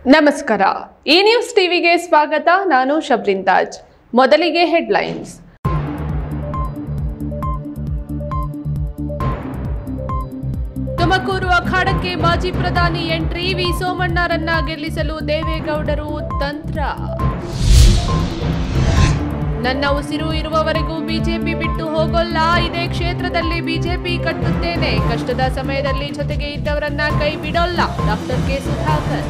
ನಮಸ್ಕಾರ ಈ ನ್ಯೂಸ್ ಟಿವಿಗೆ ಸ್ವಾಗತ ನಾನು ಶಬ್ರಿನ್ ತಾಜ್ ಮೊದಲಿಗೆ ಹೆಡ್ಲೈನ್ಸ್ ತುಮಕೂರು ಅಖಾಡಕ್ಕೆ ಮಾಜಿ ಪ್ರಧಾನಿ ಎಂಟ್ರಿ ವಿ ಸೋಮಣ್ಣರನ್ನ ಗೆಲ್ಲಿಸಲು ದೇವೇಗೌಡರು ತಂತ್ರ ನನ್ನ ಉಸಿರು ಇರುವವರೆಗೂ ಬಿಜೆಪಿ ಬಿಟ್ಟು ಹೋಗೋಲ್ಲ ಇದೇ ಕ್ಷೇತ್ರದಲ್ಲಿ ಬಿಜೆಪಿ ಕಟ್ಟುತ್ತೇನೆ ಕಷ್ಟದ ಸಮಯದಲ್ಲಿ ಜೊತೆಗೆ ಇದ್ದವರನ್ನ ಕೈ ಬಿಡೋಲ್ಲ ಡಾಕ್ಟರ್ ಕೆ ಸುಧಾಕರ್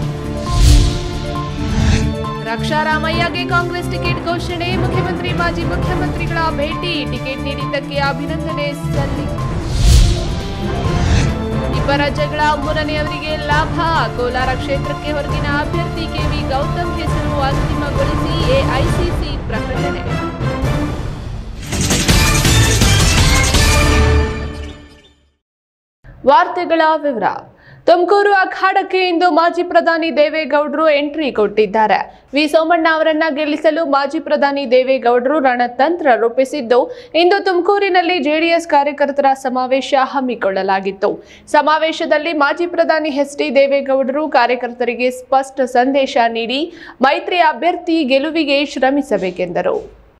ರಕ್ಷಾ ರಾಮಯ್ಯಗೆ ಕಾಂಗ್ರೆಸ್ ಟಿಕೆಟ್ ಘೋಷಣೆ ಮುಖ್ಯಮಂತ್ರಿ ಮಾಜಿ ಮುಖ್ಯಮಂತ್ರಿಗಳ ಭೇಟಿ ಟಿಕೆಟ್ ನೀಡಿದ್ದಕ್ಕೆ ಅಭಿನಂದನೆ ಸಲ್ಲಿ ಇಬ್ಬರ ಜಗಳ ಮೂರನೆಯವರಿಗೆ ಲಾಭ ಕೋಲಾರ ಕ್ಷೇತ್ರಕ್ಕೆ ಹೊರಗಿನ ಅಭ್ಯರ್ಥಿ ಕೆವಿ ಗೌತಮ್ ಹೆಸರು ಅಂತಿಮಗೊಳಿಸಿ ಎಐಸಿಸಿ ಪ್ರಕಟಣೆ ವಾರ್ತೆಗಳ ವಿವರ ತುಮಕೂರು ಅಖಾಡಕ್ಕೆ ಇಂದು ಮಾಜಿ ಪ್ರಧಾನಿ ದೇವೇಗೌಡರು ಎಂಟ್ರಿ ಕೊಟ್ಟಿದ್ದಾರೆ ವಿ ಸೋಮಣ್ಣ ಅವರನ್ನ ಗೆಲ್ಲಿಸಲು ಮಾಜಿ ಪ್ರಧಾನಿ ದೇವೇಗೌಡರು ರಣತಂತ್ರ ರೂಪಿಸಿದ್ದು ಇಂದು ತುಮಕೂರಿನಲ್ಲಿ ಜೆಡಿಎಸ್ ಕಾರ್ಯಕರ್ತರ ಸಮಾವೇಶ ಹಮ್ಮಿಕೊಳ್ಳಲಾಗಿತ್ತು ಸಮಾವೇಶದಲ್ಲಿ ಮಾಜಿ ಪ್ರಧಾನಿ ಎಚ್ ಡಿ ದೇವೇಗೌಡರು ಕಾರ್ಯಕರ್ತರಿಗೆ ಸ್ಪಷ್ಟ ಸಂದೇಶ ನೀಡಿ ಮೈತ್ರಿ ಅಭ್ಯರ್ಥಿ ಗೆಲುವಿಗೆ ಶ್ರಮಿಸಬೇಕೆಂದರು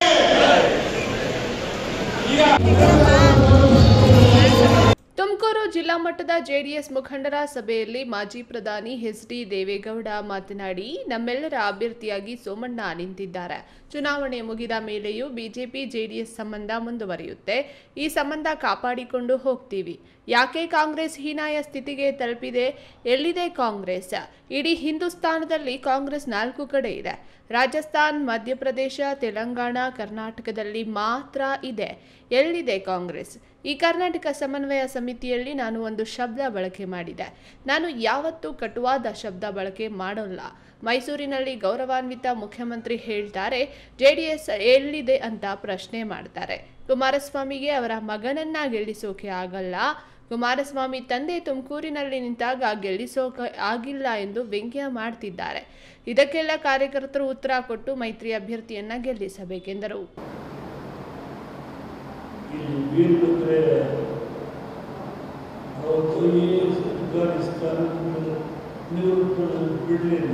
ತುಮಕೂರು ಜಿಲ್ಲಾ ಮಟ್ಟದ ಜೆಡಿಎಸ್ ಮುಖಂಡರ ಸಭೆಯಲ್ಲಿ ಮಾಜಿ ಪ್ರಧಾನಿ ಎಚ್ ಡಿ ದೇವೇಗೌಡ ಮಾತನಾಡಿ ನಮ್ಮೆಲ್ಲರ ಅಭ್ಯರ್ಥಿಯಾಗಿ ಸೋಮಣ್ಣ ನಿಂತಿದ್ದಾರೆ ಚುನಾವಣೆ ಮುಗಿದ ಮೇಲೆಯೂ ಬಿಜೆಪಿ ಜೆಡಿಎಸ್ ಸಂಬಂಧ ಮುಂದುವರಿಯುತ್ತೆ ಈ ಸಂಬಂಧ ಕಾಪಾಡಿಕೊಂಡು ಹೋಗ್ತೀವಿ ಯಾಕೆ ಕಾಂಗ್ರೆಸ್ ಹೀನಾಯ ಸ್ಥಿತಿಗೆ ತಲುಪಿದೆ ಎಲ್ಲಿದೆ ಕಾಂಗ್ರೆಸ್ ಇಡೀ ಹಿಂದೂಸ್ತಾನದಲ್ಲಿ ಕಾಂಗ್ರೆಸ್ ನಾಲ್ಕು ಕಡೆ ಇದೆ ರಾಜಸ್ಥಾನ್ ಮಧ್ಯಪ್ರದೇಶ ತೆಲಂಗಾಣ ಕರ್ನಾಟಕದಲ್ಲಿ ಮಾತ್ರ ಇದೆ ಎಲ್ಲಿದೆ ಕಾಂಗ್ರೆಸ್ ಈ ಕರ್ನಾಟಕ ಸಮನ್ವಯ ಸಮಿತಿಯಲ್ಲಿ ನಾನು ಒಂದು ಶಬ್ದ ಬಳಕೆ ಮಾಡಿದೆ ನಾನು ಯಾವತ್ತೂ ಕಟುವಾದ ಶಬ್ದ ಬಳಕೆ ಮಾಡೋಲ್ಲ ಮೈಸೂರಿನಲ್ಲಿ ಗೌರವಾನ್ವಿತ ಮುಖ್ಯಮಂತ್ರಿ ಹೇಳ್ತಾರೆ ಜೆಡಿಎಸ್ ಎಲ್ಲಿದೆ ಅಂತ ಪ್ರಶ್ನೆ ಮಾಡ್ತಾರೆ ಕುಮಾರಸ್ವಾಮಿಗೆ ಅವರ ಮಗನನ್ನ ಗೆಲ್ಲಿಸೋಕೆ ಆಗಲ್ಲ ಕುಮಾರಸ್ವಾಮಿ ತಂದೆ ತುಮಕೂರಿನಲ್ಲಿ ನಿಂತಾಗ ಗೆಲ್ಲಿಸೋಕೆ ಆಗಿಲ್ಲ ಎಂದು ವ್ಯಂಗ್ಯ ಮಾಡ್ತಿದ್ದಾರೆ ಇದಕ್ಕೆಲ್ಲ ಕಾರ್ಯಕರ್ತರು ಉತ್ತರ ಕೊಟ್ಟು ಮೈತ್ರಿ ಅಭ್ಯರ್ಥಿಯನ್ನ ಗೆಲ್ಲಿಸಬೇಕೆಂದರು ಇಲ್ಲಿ ಬೀಳ್ಬಿಟ್ರೆ ಅವತ್ತು ಈ ಅಫ್ಘಾನಿಸ್ತಾನ ನಿವೃತ್ತ ಬಿಡಲಿಲ್ಲ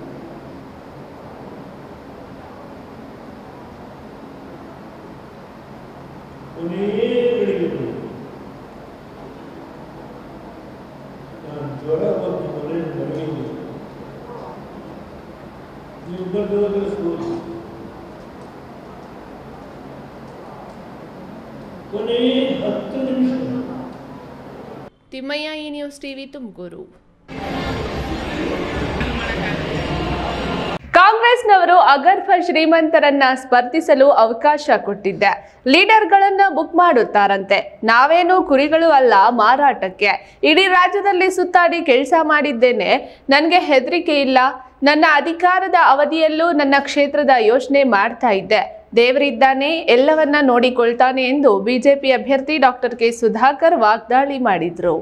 ಕೊನೆಯೇ ಬೆಳಿಗ್ಗೆ ನಾನು ಜ್ವರ ಬಂದು ಮನೆಯಲ್ಲಿ ಮಲಗಿದ್ದೆ ನೀವು ಬಂದು ಹೋದ್ರೆ ಸ್ಕೂಲ್ ಕೊನೆಯೇ ಹತ್ತು ನಿಮಿಷ ತಿಮ್ಮಯ್ಯ ಈ ನ್ಯೂಸ್ ಟಿವಿ ತುಮಕೂರು ಕಾಂಗ್ರೆಸ್ನವರು ಅಗರ್ಭ ಶ್ರೀಮಂತರನ್ನ ಸ್ಪರ್ಧಿಸಲು ಅವಕಾಶ ಕೊಟ್ಟಿದ್ದೆ ಲೀಡರ್ಗಳನ್ನ ಬುಕ್ ಮಾಡುತ್ತಾರಂತೆ ನಾವೇನು ಕುರಿಗಳು ಅಲ್ಲ ಮಾರಾಟಕ್ಕೆ ಇಡೀ ರಾಜ್ಯದಲ್ಲಿ ಸುತ್ತಾಡಿ ಕೆಲಸ ಮಾಡಿದ್ದೇನೆ ನನಗೆ ಹೆದರಿಕೆ ಇಲ್ಲ ನನ್ನ ಅಧಿಕಾರದ ಅವಧಿಯಲ್ಲೂ ನನ್ನ ಕ್ಷೇತ್ರದ ಯೋಚನೆ ಮಾಡ್ತಾ ಇದ್ದೆ ದೇವರಿದ್ದಾನೆ ಎಲ್ಲವನ್ನ ನೋಡಿಕೊಳ್ತಾನೆ ಎಂದು ಬಿಜೆಪಿ ಅಭ್ಯರ್ಥಿ ಡಾಕ್ಟರ್ ಕೆ ಸುಧಾಕರ್ ವಾಗ್ದಾಳಿ ಮಾಡಿದ್ರು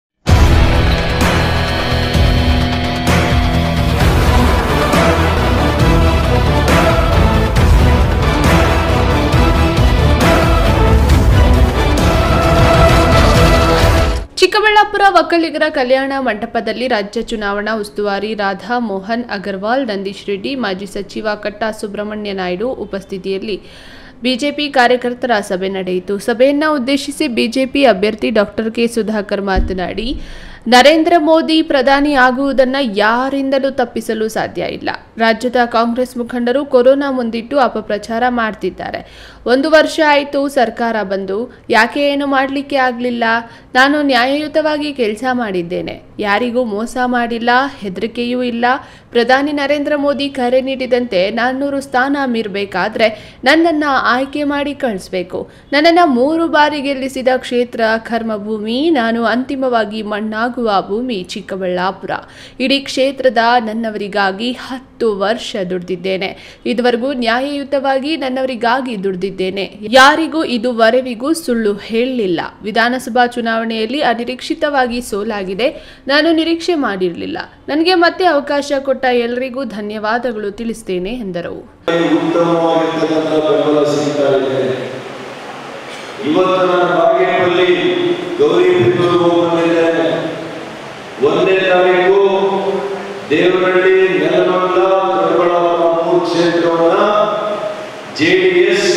ಚಿಕ್ಕಬಳ್ಳಾಪುರ ಒಕ್ಕಲಿಗರ ಕಲ್ಯಾಣ ಮಂಟಪದಲ್ಲಿ ರಾಜ್ಯ ಚುನಾವಣಾ ಉಸ್ತುವಾರಿ ರಾಧಾ ಮೋಹನ್ ಅಗರ್ವಾಲ್ ನಂದೀಶ್ ರೆಡ್ಡಿ ಮಾಜಿ ಸಚಿವ ಕಟ್ಟಾ ಸುಬ್ರಹ್ಮಣ್ಯ ನಾಯ್ಡು ಉಪಸ್ಥಿತಿಯಲ್ಲಿ ಬಿಜೆಪಿ ಕಾರ್ಯಕರ್ತರ ಸಭೆ ನಡೆಯಿತು ಸಭೆಯನ್ನ ಉದ್ದೇಶಿಸಿ ಬಿಜೆಪಿ ಅಭ್ಯರ್ಥಿ ಡಾಕ್ಟರ್ ಕೆ ಸುಧಾಕರ್ ಮಾತನಾಡಿ ನರೇಂದ್ರ ಮೋದಿ ಪ್ರಧಾನಿ ಆಗುವುದನ್ನು ಯಾರಿಂದಲೂ ತಪ್ಪಿಸಲು ಸಾಧ್ಯ ಇಲ್ಲ ರಾಜ್ಯದ ಕಾಂಗ್ರೆಸ್ ಮುಖಂಡರು ಕೊರೋನಾ ಮುಂದಿಟ್ಟು ಅಪಪ್ರಚಾರ ಮಾಡ್ತಿದ್ದಾರೆ ಒಂದು ವರ್ಷ ಆಯಿತು ಸರ್ಕಾರ ಬಂದು ಯಾಕೆ ಏನು ಮಾಡಲಿಕ್ಕೆ ಆಗಲಿಲ್ಲ ನಾನು ನ್ಯಾಯಯುತವಾಗಿ ಕೆಲಸ ಮಾಡಿದ್ದೇನೆ ಯಾರಿಗೂ ಮೋಸ ಮಾಡಿಲ್ಲ ಹೆದರಿಕೆಯೂ ಇಲ್ಲ ಪ್ರಧಾನಿ ನರೇಂದ್ರ ಮೋದಿ ಕರೆ ನೀಡಿದಂತೆ ನಾನ್ನೂರು ಸ್ಥಾನ ಮೀರಬೇಕಾದ್ರೆ ನನ್ನನ್ನು ಆಯ್ಕೆ ಮಾಡಿ ಕಳಿಸ್ಬೇಕು ನನ್ನನ್ನು ಮೂರು ಬಾರಿ ಗೆಲ್ಲಿಸಿದ ಕ್ಷೇತ್ರ ಕರ್ಮಭೂಮಿ ನಾನು ಅಂತಿಮವಾಗಿ ಮಣ್ಣಾಗುವ ಭೂಮಿ ಚಿಕ್ಕಬಳ್ಳಾಪುರ ಇಡೀ ಕ್ಷೇತ್ರದ ನನ್ನವರಿಗಾಗಿ ಹತ್ತು ವರ್ಷ ದುಡಿದಿದ್ದೇನೆ ಇದುವರೆಗೂ ನ್ಯಾಯಯುತವಾಗಿ ನನ್ನವರಿಗಾಗಿ ದುಡಿದಿದ್ದೇನೆ ಯಾರಿಗೂ ಇದುವರೆವಿಗೂ ಸುಳ್ಳು ಹೇಳಲಿಲ್ಲ ವಿಧಾನಸಭಾ ಚುನಾವಣೆಯಲ್ಲಿ ಅನಿರೀಕ್ಷಿತವಾಗಿ ಸೋಲಾಗಿದೆ ನಾನು ನಿರೀಕ್ಷೆ ಮಾಡಿರಲಿಲ್ಲ ನನಗೆ ಮತ್ತೆ ಅವಕಾಶ ಕೊಟ್ಟ ಎಲ್ಲರಿಗೂ ಧನ್ಯವಾದಗಳು ತಿಳಿಸ್ತೇನೆ ಎಂದರು ಉತ್ತಮವಾಗಿರ್ತಕ್ಕಂಥ ಬೆಂಬಲ ಸಿಗ್ತಾ ಇದೆ ಇವತ್ತು ನಾನು ಬಾಗೇಪಲ್ಲಿ ಗೌರಿ ಬಂದಿದ್ದೇನೆ ಒಂದನೇ ತಾರೀಕು ದೇವರಹಳ್ಳಿ ನೆಲ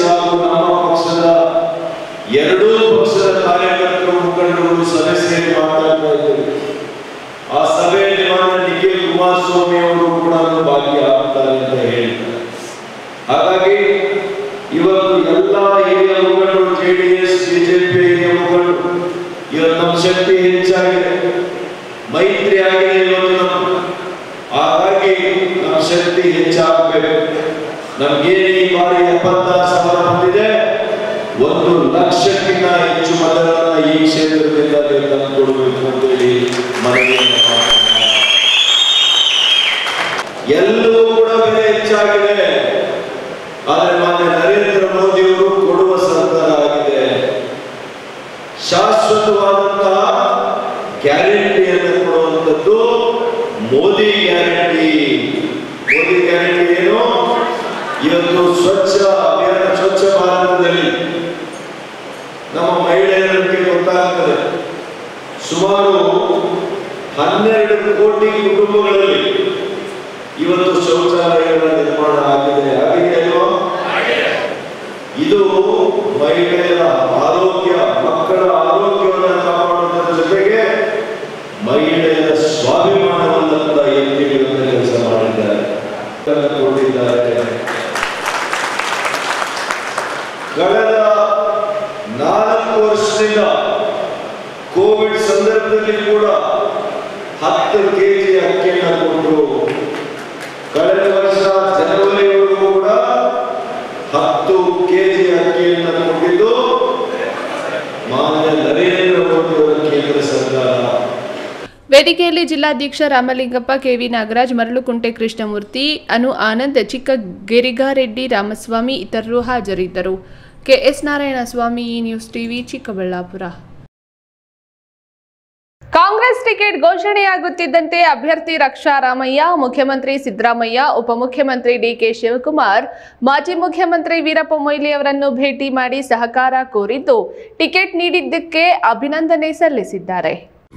ಹಾಗೂ ನಮ್ಮ ಪಕ್ಷದ ಎರಡೂ ಪಕ್ಷದ ಕಾರ್ಯಕರ್ತರು ಮುಖಂಡರು ಸಭೆ ಸೇರಿ ಮಾತಾಡ್ತಾ ಇದ್ದಾರೆ ಆ ಸಭೆಯಲ್ಲಿ ಮಾತ್ರ ನಿಖಿಲ್ ಕುಮಾರಸ್ವಾಮಿ ಅವರು ಕೂಡ ಭಾಗಿಯಾಗ್ತಾರೆ ಅಂತ ಹೇಳಿದ್ದಾರೆ ಹಾಗಾಗಿ ಇವತ್ತು ಎಲ್ಲ ಹಿರಿಯ ಮುಖಂಡರು ಜೆಡಿಎಸ್ ಬಿಜೆಪಿ ಹಿರಿಯ ಮುಖಂಡರು ಇವತ್ತು ನಮ್ಮ ಶಕ್ತಿ ಹೆಚ್ಚಾಗಿದೆ ಮೈತ್ರಿ ಆಗಿದೆ ಇವತ್ತು ನಮ್ಮ ಹಾಗಾಗಿ ನಮ್ಮ ಶಕ್ತಿ ಹೆಚ್ಚಾಗಬೇಕು ನಮ್ಗೇನು ಈ ಬಾರಿ ಎಪ್ಪತ್ತಾರು ಸಾವಿರ ಬಂದಿದೆ ಒಂದು ಲಕ್ಷಕ್ಕಿಂತ ಹೆಚ್ಚು ಮತಗಳನ್ನ ಈ ಕ್ಷೇತ್ರದಿಂದ ನೀವು ತಂದುಕೊಡ್ಬೇಕು ಅಂತೇಳಿ ಮನವಿಯನ್ನು ಮಾಡ್ತೀನಿ. ಎಲ್ಲವೂ ಕೂಡ ಬೆಲೆ ಹೆಚ್ಚಾಗಿದೆ ಆದರೆ ಮಾನ್ಯ ನರೇಂದ್ರ ಮೋದಿ ಅವರು ಕೊಡುವ ಸರ್ಕಾರ ಆಗಿದೆ ಶಾಶ್ವತವಾದಂತಹ ಗ್ಯಾರಂಟಿಯನ್ನು ಕೊಡುವಂಥದ್ದು ಮೋದಿ ಗ್ಯಾರಂಟಿ ಮೋದಿ ಗ್ಯಾರಂಟಿ ಏನು ಇವತ್ತು ಸ್ವಚ್ಛ ಅಭಿಯಾನ ಸ್ವಚ್ಛ ಭಾರತದಲ್ಲಿ ನಮ್ಮ ಮಹಿಳೆಯರಿಗೆ ಗೊತ್ತಾಗ್ತದೆ ಸುಮಾರು ಹನ್ನೆರಡು ಕೋಟಿ ಕುಟುಂಬಗಳಲ್ಲಿ ಇವತ್ತು ಶೌಚಾಲಯಗಳ ನಿರ್ಮಾಣ ಆಗಿದೆ ಆಗಿದೆ ಅಲ್ವಾ ಇದು ಮಹಿಳೆಯರ ಆರೋಗ್ಯ ಮಕ್ಕಳ ಆರೋಗ್ಯವನ್ನು ಕಾಪಾಡುವುದರ ಜೊತೆಗೆ ಮಹಿಳೆಯರ ಸ್ವಾಭಿಮಾನವನ್ನು ಕೂಡ ಎತ್ತಿ ಹಿಡಿಯುವಂತ ಕೆಲಸ ಮಾಡಿದ್ದಾರೆ ಕೊಟ್ಟಿದ್ದಾರೆ ಕಳೆದ ನಾಲ್ಕು ವರ್ಷದಿಂದ ಕೋವಿಡ್ ಸಂದರ್ಭದಲ್ಲಿ ಕೂಡ ಹತ್ತು ಕೆಜಿ ಅಕ್ಕಿಯನ್ನು ಕೊಟ್ಟರು ಕಳೆದ ವರ್ಷ ಜನವರಿವರೆಗೂ ಕೂಡ ಹತ್ತು ಕೆಜಿ ಅಕ್ಕಿಯನ್ನು ಕೊಟ್ಟಿದ್ದು ಮಾನ್ಯ ನರೇಂದ್ರ ಮೋದಿ ಅವರ ಕೇಂದ್ರ ಸರ್ಕಾರ ವೇದಿಕೆಯಲ್ಲಿ ಜಿಲ್ಲಾಧ್ಯಕ್ಷ ರಾಮಲಿಂಗಪ್ಪ ಕೆವಿ ನಾಗರಾಜ್ ಮರಳುಕುಂಟೆ ಕೃಷ್ಣಮೂರ್ತಿ ಅನು ಆನಂದ್ ಚಿಕ್ಕ ಗಿರಿಗಾರೆಡ್ಡಿ ರಾಮಸ್ವಾಮಿ ಇತರರು ಹಾಜರಿದ್ದರು K S Narayanaswamy E news TV Chikkaballapur Congress ticket ಘೋಷಣೆಯಾಗುತ್ತಿದ್ದಂತೆ ಅಭ್ಯರ್ಥಿ ರಕ್ಷಾ ರಾಮಯ್ಯ ಮುಖ್ಯಮಂತ್ರಿ ಸಿದ್ದರಾಮಯ್ಯ ಉಪಮುಖ್ಯಮಂತ್ರಿ ಡಿಕೆ ಶಿವಕುಮಾರ್ ಮಾಜಿ ಮುಖ್ಯಮಂತ್ರಿ ವೀರಪ್ಪ ಮೊಯ್ಲಿ ಅವರನ್ನು ಭೇಟಿ ಮಾಡಿ ಸಹಕಾರ ಕೋರಿದ್ದು ಟಿಕೆಟ್ ನೀಡಿದ್ದಕ್ಕೆ ಅಭಿನಂದನೆ ಸಲ್ಲಿಸಿದ್ದಾರೆ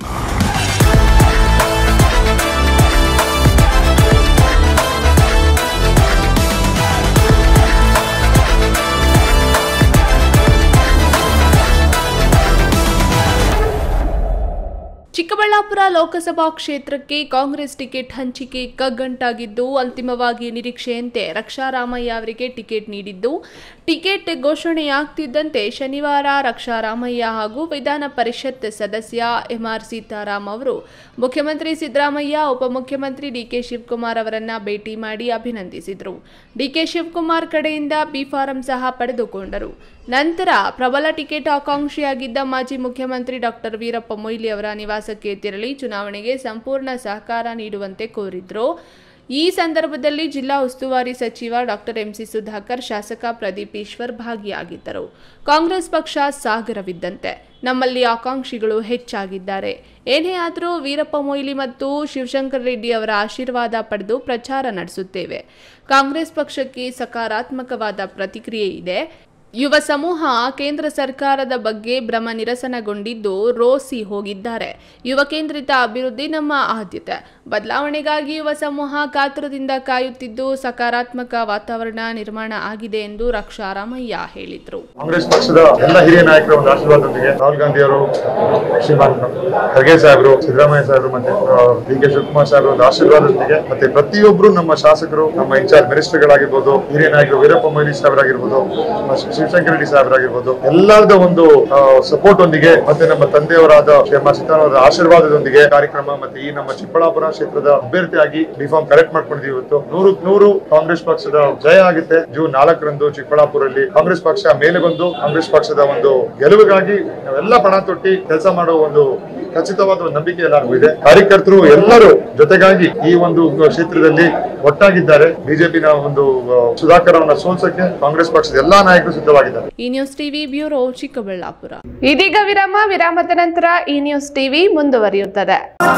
ಚಿಕ್ಕಬಳ್ಳಾಪುರ ಲೋಕಸಭಾ ಕ್ಷೇತ್ರಕ್ಕೆ ಕಾಂಗ್ರೆಸ್ ಟಿಕೆಟ್ ಹಂಚಿಕೆ ಕಗ್ಗಂಟಾಗಿದ್ದು ಅಂತಿಮವಾಗಿ ನಿರೀಕ್ಷೆಯಂತೆ ರಕ್ಷಾರಾಮಯ್ಯ ಅವರಿಗೆ ಟಿಕೆಟ್ ನೀಡಿದ್ದು ಟಿಕೆಟ್ ಘೋಷಣೆಯಾಗ್ತಿದ್ದಂತೆ ಶನಿವಾರ ರಕ್ಷಾರಾಮಯ್ಯ ಹಾಗೂ ವಿಧಾನ ಪರಿಷತ್ ಸದಸ್ಯ ಎಂಆರ್ ಸೀತಾರಾಮ್ ಅವರು ಮುಖ್ಯಮಂತ್ರಿ ಸಿದ್ದರಾಮಯ್ಯ ಉಪಮುಖ್ಯಮಂತ್ರಿ ಡಿಕೆ ಶಿವಕುಮಾರ್ ಅವರನ್ನ ಭೇಟಿ ಮಾಡಿ ಅಭಿನಂದಿಸಿದರು ಡಿಕೆ ಶಿವಕುಮಾರ್ ಕಡೆಯಿಂದ ಬಿ ಫಾರಂ ಸಹ ಪಡೆದುಕೊಂಡರು ನಂತರ ಪ್ರಬಲ ಟಿಕೆಟ್ ಆಕಾಂಕ್ಷಿಯಾಗಿದ್ದ ಮಾಜಿ ಮುಖ್ಯಮಂತ್ರಿ ಡಾಕ್ಟರ್ ವೀರಪ್ಪ ಮೊಯ್ಲಿ ಅವರ ನಿವಾಸಕ್ಕೆ ತೆರಳಿ ಚುನಾವಣೆಗೆ ಸಂಪೂರ್ಣ ಸಹಕಾರ ನೀಡುವಂತೆ ಕೋರಿದ್ರು ಈ ಸಂದರ್ಭದಲ್ಲಿ ಜಿಲ್ಲಾ ಉಸ್ತುವಾರಿ ಸಚಿವ ಡಾಕ್ಟರ್ ಎಂಸಿ ಸುಧಾಕರ್ ಶಾಸಕ ಪ್ರದೀಪ್ ಈಶ್ವರ್ ಭಾಗಿಯಾಗಿದ್ದರು ಕಾಂಗ್ರೆಸ್ ಪಕ್ಷ ಸಾಗರವಿದ್ದಂತೆ ನಮ್ಮಲ್ಲಿ ಆಕಾಂಕ್ಷಿಗಳು ಹೆಚ್ಚಾಗಿದ್ದಾರೆ ಏನೇ ಆದರೂ ವೀರಪ್ಪ ಮೊಯ್ಲಿ ಮತ್ತು ಶಿವಶಂಕರ್ ರೆಡ್ಡಿ ಅವರ ಆಶೀರ್ವಾದ ಪಡೆದು ಪ್ರಚಾರ ನಡೆಸುತ್ತೇವೆ ಕಾಂಗ್ರೆಸ್ ಪಕ್ಷಕ್ಕೆ ಸಕಾರಾತ್ಮಕವಾದ ಪ್ರತಿಕ್ರಿಯೆ ಇದೆ ಯುವ ಸಮೂಹ ಕೇಂದ್ರ ಸರ್ಕಾರದ ಬಗ್ಗೆ ಭ್ರಮ ನಿರಸನಗೊಂಡಿದ್ದು ರೋಸಿ ಹೋಗಿದ್ದಾರೆ ಯುವ ಕೇಂದ್ರಿತ ಅಭಿವೃದ್ಧಿ ನಮ್ಮ ಆದ್ಯತೆ ಬದಲಾವಣೆಗಾಗಿ ಯುವ ಸಮೂಹ ಕಾತುರದಿಂದ ಕಾಯುತ್ತಿದ್ದು ಸಕಾರಾತ್ಮಕ ವಾತಾವರಣ ನಿರ್ಮಾಣ ಆಗಿದೆ ಎಂದು ರಕ್ಷಾರಾಮಯ್ಯ ಹೇಳಿದರು ಕಾಂಗ್ರೆಸ್ ಪಕ್ಷದ ಎಲ್ಲ ಹಿರಿಯ ನಾಯಕರ ಒಂದು ಆಶೀರ್ವಾದದೊಂದಿಗೆ ರಾಹುಲ್ ಗಾಂಧಿ ಅವರು ಶ್ರೀಮಾನ್ ಖರ್ಗೆ ಸಾಹೇಬರು ಸಿದ್ದರಾಮಯ್ಯ ಸಾಹೇಬರು ಮತ್ತೆ ಡಿ ಕೆ ಶಿವಕುಮಾರ್ ಸಾಹೇಬರು ಒಂದು ಆಶೀರ್ವಾದದೊಂದಿಗೆ ಮತ್ತೆ ಪ್ರತಿಯೊಬ್ಬರು ನಮ್ಮ ಶಾಸಕರು ನಮ್ಮ ಇನ್ಚಾರ್ಜ್ ಮಿನಿಸ್ಟರ್ಗಳಾಗಿರ್ಬೋದು ಹಿರಿಯ ನಾಯಕರು ವೀರಪ್ಪ ಮೊಯ್ಲಿ ಸಾಹೇಬರಾಗಿರ್ಬೋದು ನಮ್ಮ ಶಿವಶಂಕರ ರೆಡ್ಡಿ ಸಾಹೇಬರಾಗಿರ್ಬೋದು ಎಲ್ಲರದ ಒಂದು ಸಪೋರ್ಟ್ ಒಂದಿಗೆ ಮತ್ತೆ ನಮ್ಮ ತಂದೆಯವರಾದ ಶ್ರೀ ಎಂ ಆರ್ ಸೀತಾರಾಮ್ ಅವರ ಆಶೀರ್ವಾದದೊಂದಿಗೆ ಕಾರ್ಯಕ್ರಮ ಮತ್ತೆ ಈ ನಮ್ಮ ಚಿಕ್ಕಬಳ್ಳಾಪುರ ಕ್ಷೇತ್ರದ ಅಭ್ಯರ್ಥಿಯಾಗಿ ಡಿಫಾರ್ಮ್ ಕರೆಕ್ಟ್ ಮಾಡ್ಕೊಂಡಿದ್ದೀವಿ ಇವತ್ತು ನೂರಕ್ಕೆ ನೂರು ಕಾಂಗ್ರೆಸ್ ಪಕ್ಷದ ಜಯ ಆಗುತ್ತೆ ಜೂನ್ ನಾಲ್ಕರಂದು ಚಿಕ್ಕಬಳ್ಳಾಪುರಲ್ಲಿ ಕಾಂಗ್ರೆಸ್ ಪಕ್ಷ ಮೇಲೆ ಬಂದು ಕಾಂಗ್ರೆಸ್ ಪಕ್ಷದ ಒಂದು ಗೆಲುವಿಗಾಗಿ ನಾವೆಲ್ಲ ಪಣ ತೊಟ್ಟಿ ಕೆಲಸ ಮಾಡುವ ಒಂದು ಖಚಿತವಾದ ಒಂದು ನಂಬಿಕೆ ಎಲ್ಲರಿಗೂ ಇದೆ ಕಾರ್ಯಕರ್ತರು ಎಲ್ಲರೂ ಜೊತೆಗಾಗಿ ಈ ಒಂದು ಕ್ಷೇತ್ರದಲ್ಲಿ ಒಟ್ಟಾಗಿದ್ದಾರೆ ಬಿಜೆಪಿನ ಒಂದು ಆ, ಸುಧಾಕರ್ ಅವರನ್ನ ಸೋಲ್ಸಕ್ಕೆ ಕಾಂಗ್ರೆಸ್ ಪಕ್ಷದ ಎಲ್ಲಾ ನಾಯಕರು ಸಿದ್ಧವಾಗಿದ್ದಾರೆ ಈ ನ್ಯೂಸ್ ಟಿವಿ ಬ್ಯೂರೋ ಚಿಕ್ಕಬಳ್ಳಾಪುರ ಇದೀಗ ವಿರಾಮ ವಿರಾಮದ ನಂತರ ಈ ನ್ಯೂಸ್ ಟಿವಿ ಮುಂದುವರಿಯುತ್ತದೆ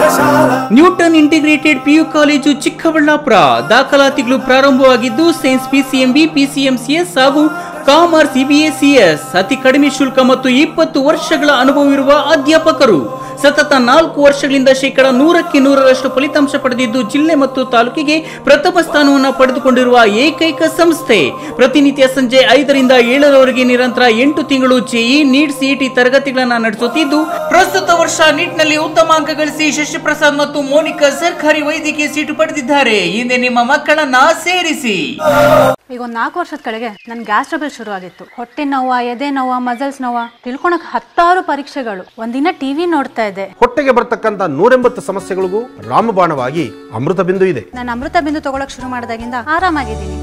Newton integrated P U college Chikkaballapur ದಾಖಲಾತಿಗಳು ಪ್ರಾರಂಭವಾಗಿದ್ದು ಸೈನ್ಸ್ ಪಿಸಿಎಂಬಿ ಪಿಸಿಎಂಸಿಎಸ್ ಹಾಗೂ ಕಾಮರ್ಸ್ ಇಬಿಎಸಿಎಸ್ ಅತಿ ಕಡಿಮೆ ಶುಲ್ಕ ಮತ್ತು ಇಪ್ಪತ್ತು ವರ್ಷಗಳ ಅನುಭವವಿರುವ ಅಧ್ಯಾಪಕರು ಸತತ ನಾಲ್ಕು ವರ್ಷಗಳಿಂದ ಶೇಕಡ ನೂರಕ್ಕೆ ನೂರರಷ್ಟು ಫಲಿತಾಂಶ ಪಡೆದಿದ್ದು ಜಿಲ್ಲೆ ಮತ್ತು ತಾಲೂಕಿಗೆ ಪ್ರಥಮ ಸ್ಥಾನವನ್ನು ಪಡೆದುಕೊಂಡಿರುವ ಏಕೈಕ ಸಂಸ್ಥೆ ಪ್ರತಿನಿತ್ಯ ಸಂಜೆ ಐದರಿಂದ ಏಳರವರೆಗೆ ನಿರಂತರ ಎಂಟು ತಿಂಗಳು ಜೆಇ ನೀಟ್ ಸಿಇಟಿ ತರಗತಿಗಳನ್ನು ನಡೆಸುತ್ತಿದ್ದು ಪ್ರಸ್ತುತ ವರ್ಷ ನೀಟ್ನಲ್ಲಿ ಉತ್ತಮ ಅಂಕ ಗಳಿಸಿ ಶಶಿಪ್ರಸಾದ್ ಮತ್ತು ಮೋನಿಕಾ ಸರ್ಕಾರಿ ವೈದ್ಯಕೀಯ ಸೀಟು ಪಡೆದಿದ್ದಾರೆ ಹಿಂದೆ ನಿಮ್ಮ ಮಕ್ಕಳನ್ನ ಸೇರಿಸಿ ಈಗ ಒಂದು ನಾಲ್ಕು ವರ್ಷದ ಕೆಳಗೆ ನನ್ನ ಗ್ಯಾಸ್ ಟ್ರಬಲ್ ಶುರು ಆಗಿತ್ತು ಹೊಟ್ಟೆ ನೋವ ಎದೆ ನೋವ ಮಸಲ್ಸ್ ನೋವ ತಿಳ್ಕೊಳಕ್ ಹತ್ತಾರು ಪರೀಕ್ಷೆಗಳು ಒಂದಿನ ಟಿವಿ ನೋಡ್ತಾ ಇದ್ದೆ ಹೊಟ್ಟೆಗೆ ಬರ್ತಕ್ಕಂಥ ನೂರೆಂಬತ್ತು ಸಮಸ್ಯೆಗಳಿಗೂ ರಾಮಬಾಣವಾಗಿ ಅಮೃತ ಬಿಂದು ಇದೆ ನಾನು ಅಮೃತ ಬಿಂದು ತಗೊಳಕ್ ಶುರು ಮಾಡಿದಾಗಿಂದ ಆರಾಮಾಗಿದ್ದೀನಿ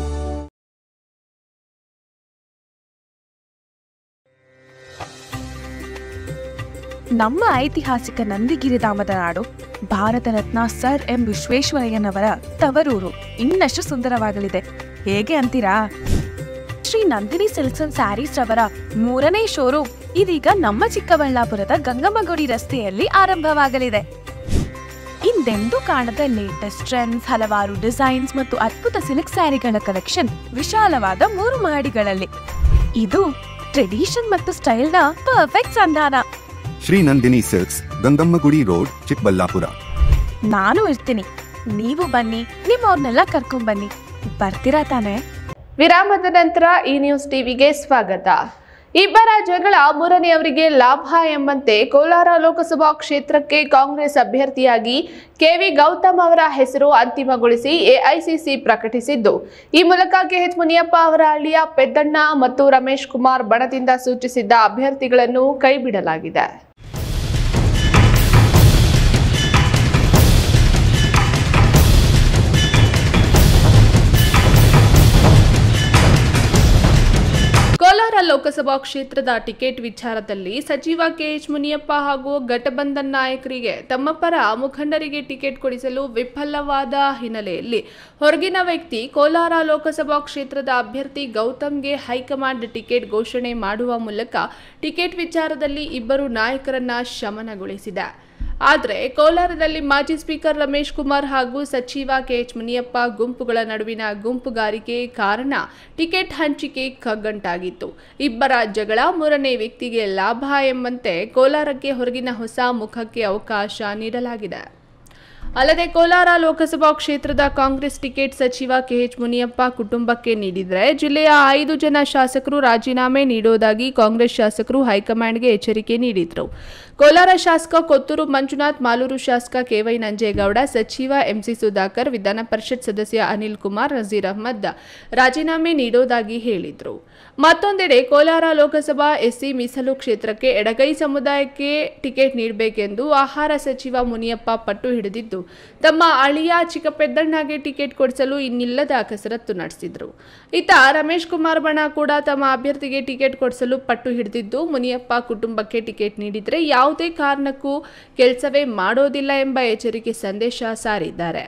ನಮ್ಮ ಐತಿಹಾಸಿಕ ನಂದಿಗಿರಿಧಾಮದ ನಾಡು ಭಾರತ ರತ್ನ ಸರ್ ಎಂ ವಿಶ್ವೇಶ್ವರಯ್ಯನವರ ತವರೂರು ಇನ್ನಷ್ಟು ಸುಂದರವಾಗಲಿದೆ ಹೇಗೆ ಅಂತೀರಾ Shri Nandini silks and sarees ರವರ ಮೂರನೇ ಶೋರೂಮ್ ಇದೀಗ ನಮ್ಮ ಚಿಕ್ಕಬಳ್ಳಾಪುರದ ಗಂಗಮ್ಮಗುಡಿ ರಸ್ತೆಯಲ್ಲಿ ಆರಂಭವಾಗಲಿದೆ ಹಿಂದೆಂದೂ ಕಾಣದ ಲೇಟೆಸ್ಟ್ ಟ್ರೆಂಡ್ಸ್ ಹಲವಾರು ಡಿಸೈನ್ಸ್ ಮತ್ತು ಅದ್ಭುತ ಸಿಲ್ಕ್ ಸ್ಯಾರಿಗಳ ಕಲೆಕ್ಷನ್ ವಿಶಾಲವಾದ ಮೂರು ಮಹಡಿಗಳಲ್ಲಿ ಇದು ಟ್ರೆಡಿಷನ್ ಮತ್ತು ಸ್ಟೈಲ್ನ ಪರ್ಫೆಕ್ಟ್ ಸಂಧಾನ ಶ್ರೀ ನಂದಿನಿ ಸಿಲ್ಕ್ಸ್ ಗಂಗಮ್ಮಗುಡಿ ರೋಡ್ ಚಿಕ್ಕಬಳ್ಳಾಪುರ ನಾನು ಇರ್ತೀನಿ ನೀವು ಬನ್ನಿ ನಿಮ್ಮವ್ರನ್ನೆಲ್ಲ ಕರ್ಕೊಂಡ್ ಬನ್ನಿ ಬರ್ತೀರಾ ತಾನೇ ವಿರಾಮದ ನಂತರ ಈ ನ್ಯೂಸ್ ಟಿವಿಗೆ ಸ್ವಾಗತ ಇಬ್ಬರ ಜಗಳ ಮೂರನೆಯವರಿಗೆ ಲಾಭ ಎಂಬಂತೆ ಕೋಲಾರ ಲೋಕಸಭಾ ಕ್ಷೇತ್ರಕ್ಕೆ ಕಾಂಗ್ರೆಸ್ ಅಭ್ಯರ್ಥಿಯಾಗಿ ಕೆವಿ ಗೌತಮ್ ಅವರ ಹೆಸರು ಅಂತಿಮಗೊಳಿಸಿ ಎಐಸಿಸಿ ಪ್ರಕಟಿಸಿದ್ದು ಈ ಮೂಲಕ ಕೆಎಚ್ ಮುನಿಯಪ್ಪ ಅವರ ಅಳಿಯ ಪೆದ್ದಣ್ಣ ಮತ್ತು ರಮೇಶ್ ಕುಮಾರ್ ಬಣದಿಂದ ಸೂಚಿಸಿದ್ದ ಅಭ್ಯರ್ಥಿಗಳನ್ನು ಕೈಬಿಡಲಾಗಿದೆ ಕೋಲಾರ ಲೋಕಸಭಾ ಕ್ಷೇತ್ರದ ಟಿಕೆಟ್ ವಿಚಾರದಲ್ಲಿ ಸಚಿವ ಕೆಎಚ್ ಮುನಿಯಪ್ಪ ಹಾಗೂ ಘಟಬಂಧನ್ ನಾಯಕರಿಗೆ ತಮ್ಮ ಪರ ಮುಖಂಡರಿಗೆ ಟಿಕೆಟ್ ಕೊಡಿಸಲು ವಿಫಲವಾದ ಹಿನ್ನೆಲೆಯಲ್ಲಿ ಹೊರಗಿನ ವ್ಯಕ್ತಿ ಕೋಲಾರ ಲೋಕಸಭಾ ಕ್ಷೇತ್ರದ ಅಭ್ಯರ್ಥಿ ಗೌತಮ್ಗೆ ಹೈಕಮಾಂಡ್ ಟಿಕೆಟ್ ಘೋಷಣೆ ಮಾಡುವ ಮೂಲಕ ಟಿಕೆಟ್ ವಿಚಾರದಲ್ಲಿ ಇಬ್ಬರು ನಾಯಕರನ್ನ ಶಮನಗೊಳಿಸಿದೆ ಆದರೆ ಕೋಲಾರದಲ್ಲಿ ಮಾಜಿ ಸ್ಪೀಕರ್ ರಮೇಶ್ ಕುಮಾರ್ ಹಾಗೂ ಸಚಿವ ಕೆಎಚ್ ಮುನಿಯಪ್ಪ ಗುಂಪುಗಳ ನಡುವಿನ ಗುಂಪುಗಾರಿಕೆ ಕಾರಣ ಟಿಕೆಟ್ ಹಂಚಿಕೆ ಕಗ್ಗಂಟಾಗಿತ್ತು ಇಬ್ಬರ ಜಗಳ ಮೂರನೇ ವ್ಯಕ್ತಿಗೆ ಲಾಭ ಎಂಬಂತೆ ಕೋಲಾರಕ್ಕೆ ಹೊರಗಿನ ಹೊಸ ಮುಖಕ್ಕೆ ಅವಕಾಶ ನೀಡಲಾಗಿದೆ ಅಲ್ಲದೆ ಕೋಲಾರ ಲೋಕಸಭಾ ಕ್ಷೇತ್ರದ ಕಾಂಗ್ರೆಸ್ ಟಿಕೆಟ್ ಸಚಿವ ಕೆಎಚ್ ಮುನಿಯಪ್ಪ ಕುಟುಂಬಕ್ಕೆ ನೀಡಿದರೆ ಜಿಲ್ಲೆಯ ಐದು ಜನ ಶಾಸಕರು ರಾಜೀನಾಮೆ ನೀಡುವುದಾಗಿ ಕಾಂಗ್ರೆಸ್ ಶಾಸಕರು ಹೈಕಮಾಂಡ್ಗೆ ಎಚ್ಚರಿಕೆ ನೀಡಿದರು ಕೋಲಾರ ಶಾಸಕ ಕೊತ್ತೂರು ಮಂಜುನಾಥ್ ಮಾಲೂರು ಶಾಸಕ ಕೆವೈ ನಂಜೇಗೌಡ ಸಚಿವ ಎಂಸಿ ಸುಧಾಕರ್ ವಿಧಾನ ಪರಿಷತ್ ಸದಸ್ಯ ಅನಿಲ್ ಕುಮಾರ್ ನಜೀರ್ ಅಹ್ಮದ್ ರಾಜೀನಾಮೆ ನೀಡುವುದಾಗಿ ಹೇಳಿದರು ಮತ್ತೊಂದೆಡೆ ಕೋಲಾರ ಲೋಕಸಭಾ ಎಸ್ಸಿ ಮೀಸಲು ಕ್ಷೇತ್ರಕ್ಕೆ ಎಡಗೈ ಸಮುದಾಯಕ್ಕೆ ಟಿಕೆಟ್ ನೀಡಬೇಕೆಂದು ಆಹಾರ ಸಚಿವ ಮುನಿಯಪ್ಪ ಪಟ್ಟು ಹಿಡಿದಿದ್ದು ತಮ್ಮ ಅಳಿಯ ಚಿಕ್ಕಪೆದ್ದಣ್ಣಗೆ ಟಿಕೆಟ್ ಕೊಡಿಸಲು ಇನ್ನಿಲ್ಲದ ಕಸರತ್ತು ನಡೆಸಿದ್ರು ಇತ್ತ ರಮೇಶ್ ಕುಮಾರ್ ಬಣ ಕೂಡ ತಮ್ಮ ಅಭ್ಯರ್ಥಿಗೆ ಟಿಕೆಟ್ ಕೊಡಿಸಲು ಪಟ್ಟು ಹಿಡಿದಿದ್ದು ಮುನಿಯಪ್ಪ ಕುಟುಂಬಕ್ಕೆ ಟಿಕೆಟ್ ನೀಡಿದರೆ ಯಾವುದೇ ಕಾರಣಕ್ಕೂ ಕೆಲಸವೇ ಮಾಡೋದಿಲ್ಲ ಎಂಬ ಎಚ್ಚರಿಕೆ ಸಂದೇಶ ಸಾರಿದ್ದಾರೆ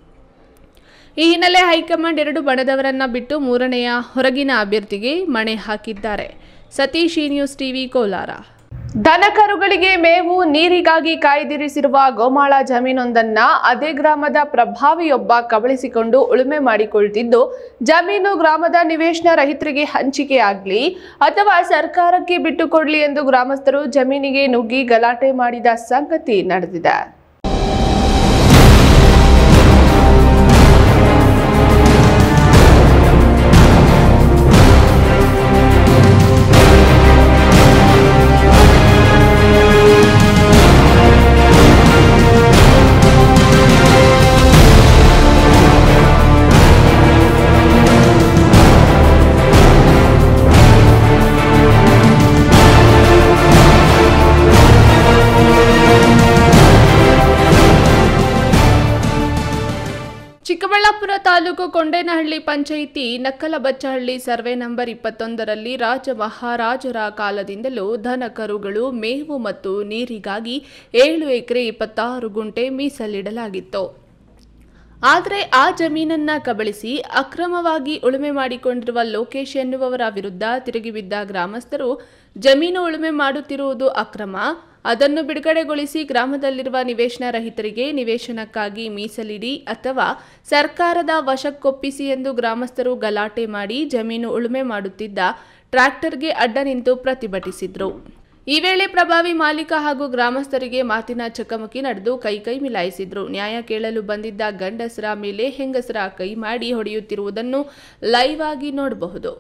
ಈ ಹಿನ್ನೆಲೆ ಹೈಕಮಾಂಡ್ ಎರಡು ಬಣದವರನ್ನ ಬಿಟ್ಟು ಮೂರನೆಯ ಹೊರಗಿನ ಅಭ್ಯರ್ಥಿಗೆ ಮಣೆ ಹಾಕಿದ್ದಾರೆ ಸತೀಶ್ ಈ ನ್ಯೂಸ್ ಟಿವಿ ಕೋಲಾರ ದನಕರುಗಳಿಗೆ ಮೇವು ನೀರಿಗಾಗಿ ಕಾಯ್ದಿರಿಸಿರುವ ಗೋಮಾಳ ಜಮೀನೊಂದನ್ನ ಅದೇ ಗ್ರಾಮದ ಪ್ರಭಾವಿಯೊಬ್ಬ ಕಬಳಿಸಿಕೊಂಡು ಉಳುಮೆ ಮಾಡಿಕೊಳ್ತಿದ್ದು ಜಮೀನು ಗ್ರಾಮದ ನಿವೇಶನ ರಹಿತರಿಗೆ ಹಂಚಿಕೆಯಾಗ್ಲಿ ಅಥವಾ ಸರ್ಕಾರಕ್ಕೆ ಬಿಟ್ಟುಕೊಡ್ಲಿ ಎಂದು ಗ್ರಾಮಸ್ಥರು ಜಮೀನಿಗೆ ನುಗ್ಗಿ ಗಲಾಟೆ ಮಾಡಿದ ಸಂಗತಿ ನಡೆದಿದೆ ಚಿಕ್ಕಬಳ್ಳಾಪುರ ತಾಲೂಕು ಕೊಂಡೇನಹಳ್ಳಿ ಪಂಚಾಯಿತಿ ನಕ್ಕಲಬಚ್ಚಹಳ್ಳಿ ಸರ್ವೆ ನಂಬರ್ ಇಪ್ಪತ್ತೊಂದರಲ್ಲಿ ರಾಜ ಮಹಾರಾಜರ ಕಾಲದಿಂದಲೂ ದನ ಕರುಗಳು ಮೇವು ಮತ್ತು ನೀರಿಗಾಗಿ ಏಳು ಎಕರೆ ಇಪ್ಪತ್ತಾರು ಗುಂಟೆ ಮೀಸಲಿಡಲಾಗಿತ್ತು ಆದರೆ ಆ ಜಮೀನನ್ನ ಕಬಳಿಸಿ ಅಕ್ರಮವಾಗಿ ಉಳುಮೆ ಮಾಡಿಕೊಂಡಿರುವ ಲೋಕೇಶ್ ಎನ್ನುವವರ ವಿರುದ್ಧ ತಿರುಗಿಬಿದ್ದ ಗ್ರಾಮಸ್ಥರು ಜಮೀನು ಉಳುಮೆ ಮಾಡುತ್ತಿರುವುದು ಅಕ್ರಮ ಅದನ್ನು ಬಿಡುಗಡೆಗೊಳಿಸಿ ಗ್ರಾಮದಲ್ಲಿರುವ ನಿವೇಶನ ರಹಿತರಿಗೆ ನಿವೇಶನಕ್ಕಾಗಿ ಮೀಸಲಿಡಿ ಅಥವಾ ಸರ್ಕಾರದ ವಶಕ್ಕೊಪ್ಪಿಸಿ ಎಂದು ಗ್ರಾಮಸ್ಥರು ಗಲಾಟೆ ಮಾಡಿ ಜಮೀನು ಉಳುಮೆ ಮಾಡುತ್ತಿದ್ದ ಟ್ರ್ಯಾಕ್ಟರ್ಗೆ ಅಡ್ಡ ನಿಂತು ಪ್ರತಿಭಟಿಸಿದ್ರು ಈ ವೇಳೆ ಪ್ರಭಾವಿ ಮಾಲೀಕ ಹಾಗೂ ಗ್ರಾಮಸ್ಥರಿಗೆ ಮಾತಿನ ಚಕಮಕಿ ನಡೆದು ಕೈ ಕೈ ಮಿಲಾಯಿಸಿದ್ರು ನ್ಯಾಯ ಕೇಳಲು ಬಂದಿದ್ದ ಗಂಡಸರ ಮೇಲೆ ಹೆಂಗಸರ ಕೈ ಮಾಡಿ ಹೊಡೆಯುತ್ತಿರುವುದನ್ನು ಲೈವ್ ಆಗಿ ನೋಡಬಹುದು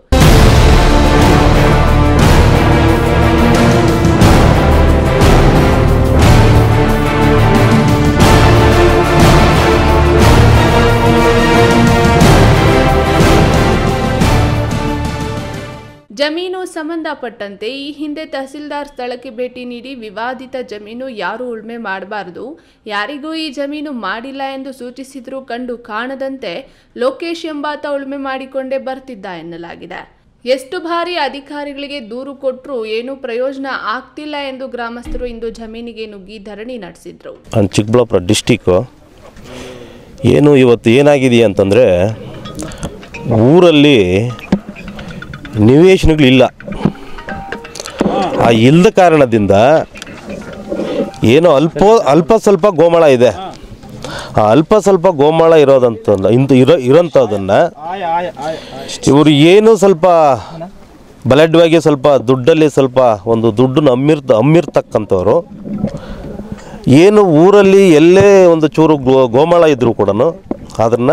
ಜಮೀನು ಸಂಬಂಧಪಟ್ಟಂತೆ ಈ ಹಿಂದೆ ತಹಸೀಲ್ದಾರ್ ಸ್ಥಳಕ್ಕೆ ಭೇಟಿ ನೀಡಿ ವಿವಾದಿತ ಜಮೀನು ಯಾರು ಉಳ್ಮೆ ಮಾಡಬಾರದು ಯಾರಿಗೂ ಈ ಜಮೀನು ಮಾಡಿಲ್ಲ ಎಂದು ಸೂಚಿಸಿದರೂ ಕಂಡು ಕಾಣದಂತೆ ಲೋಕೇಶ್ ಎಂಬಾತ ಉಳ್ಮೆ ಮಾಡಿಕೊಂಡೇ ಬರ್ತಿದ್ದ ಎನ್ನಲಾಗಿದೆ ಎಷ್ಟು ಬಾರಿ ಅಧಿಕಾರಿಗಳಿಗೆ ದೂರು ಕೊಟ್ಟರೂ ಏನೂ ಪ್ರಯೋಜನ ಆಗ್ತಿಲ್ಲ ಎಂದು ಗ್ರಾಮಸ್ಥರು ಇಂದು ಜಮೀನಿಗೆ ನುಗ್ಗಿ ಧರಣಿ ನಡೆಸಿದ್ರು ನಾನು ಚಿಕ್ಕಬಳ್ಳಾಪುರ ಡಿಸ್ಟಿಕ್ಕು ಏನು ಇವತ್ತು ಏನಾಗಿದೆ ಅಂತಂದರೆ ಊರಲ್ಲಿ ನಿವೇಶನಗಳಿಲ್ಲ ಆ ಇಲ್ಲದ ಕಾರಣದಿಂದ ಏನೋ ಅಲ್ಪ ಅಲ್ಪ ಸ್ವಲ್ಪ ಗೋಮಾಳ ಇದೆ ಆ ಅಲ್ಪ ಸ್ವಲ್ಪ ಗೋಮಾಳ ಇರೋದಂತ ಇಂದು ಇರೋ ಇರೋಂಥದ್ದನ್ನು ಇವರು ಏನು ಸ್ವಲ್ಪ ಬಲಡ್ವಾಗಿ ಸ್ವಲ್ಪ ದುಡ್ಡಲ್ಲಿ ಸ್ವಲ್ಪ ಒಂದು ದುಡ್ಡನ್ನು ಅಮ್ಮಿರ್ ಅಮ್ಮಿರ್ತಕ್ಕಂಥವ್ರು ಏನು ಊರಲ್ಲಿ ಎಲ್ಲೇ ಒಂದು ಚೂರು ಗೋ ಗೋಮಾಳ ಇದ್ದರೂ ಕೂಡ ಅದನ್ನು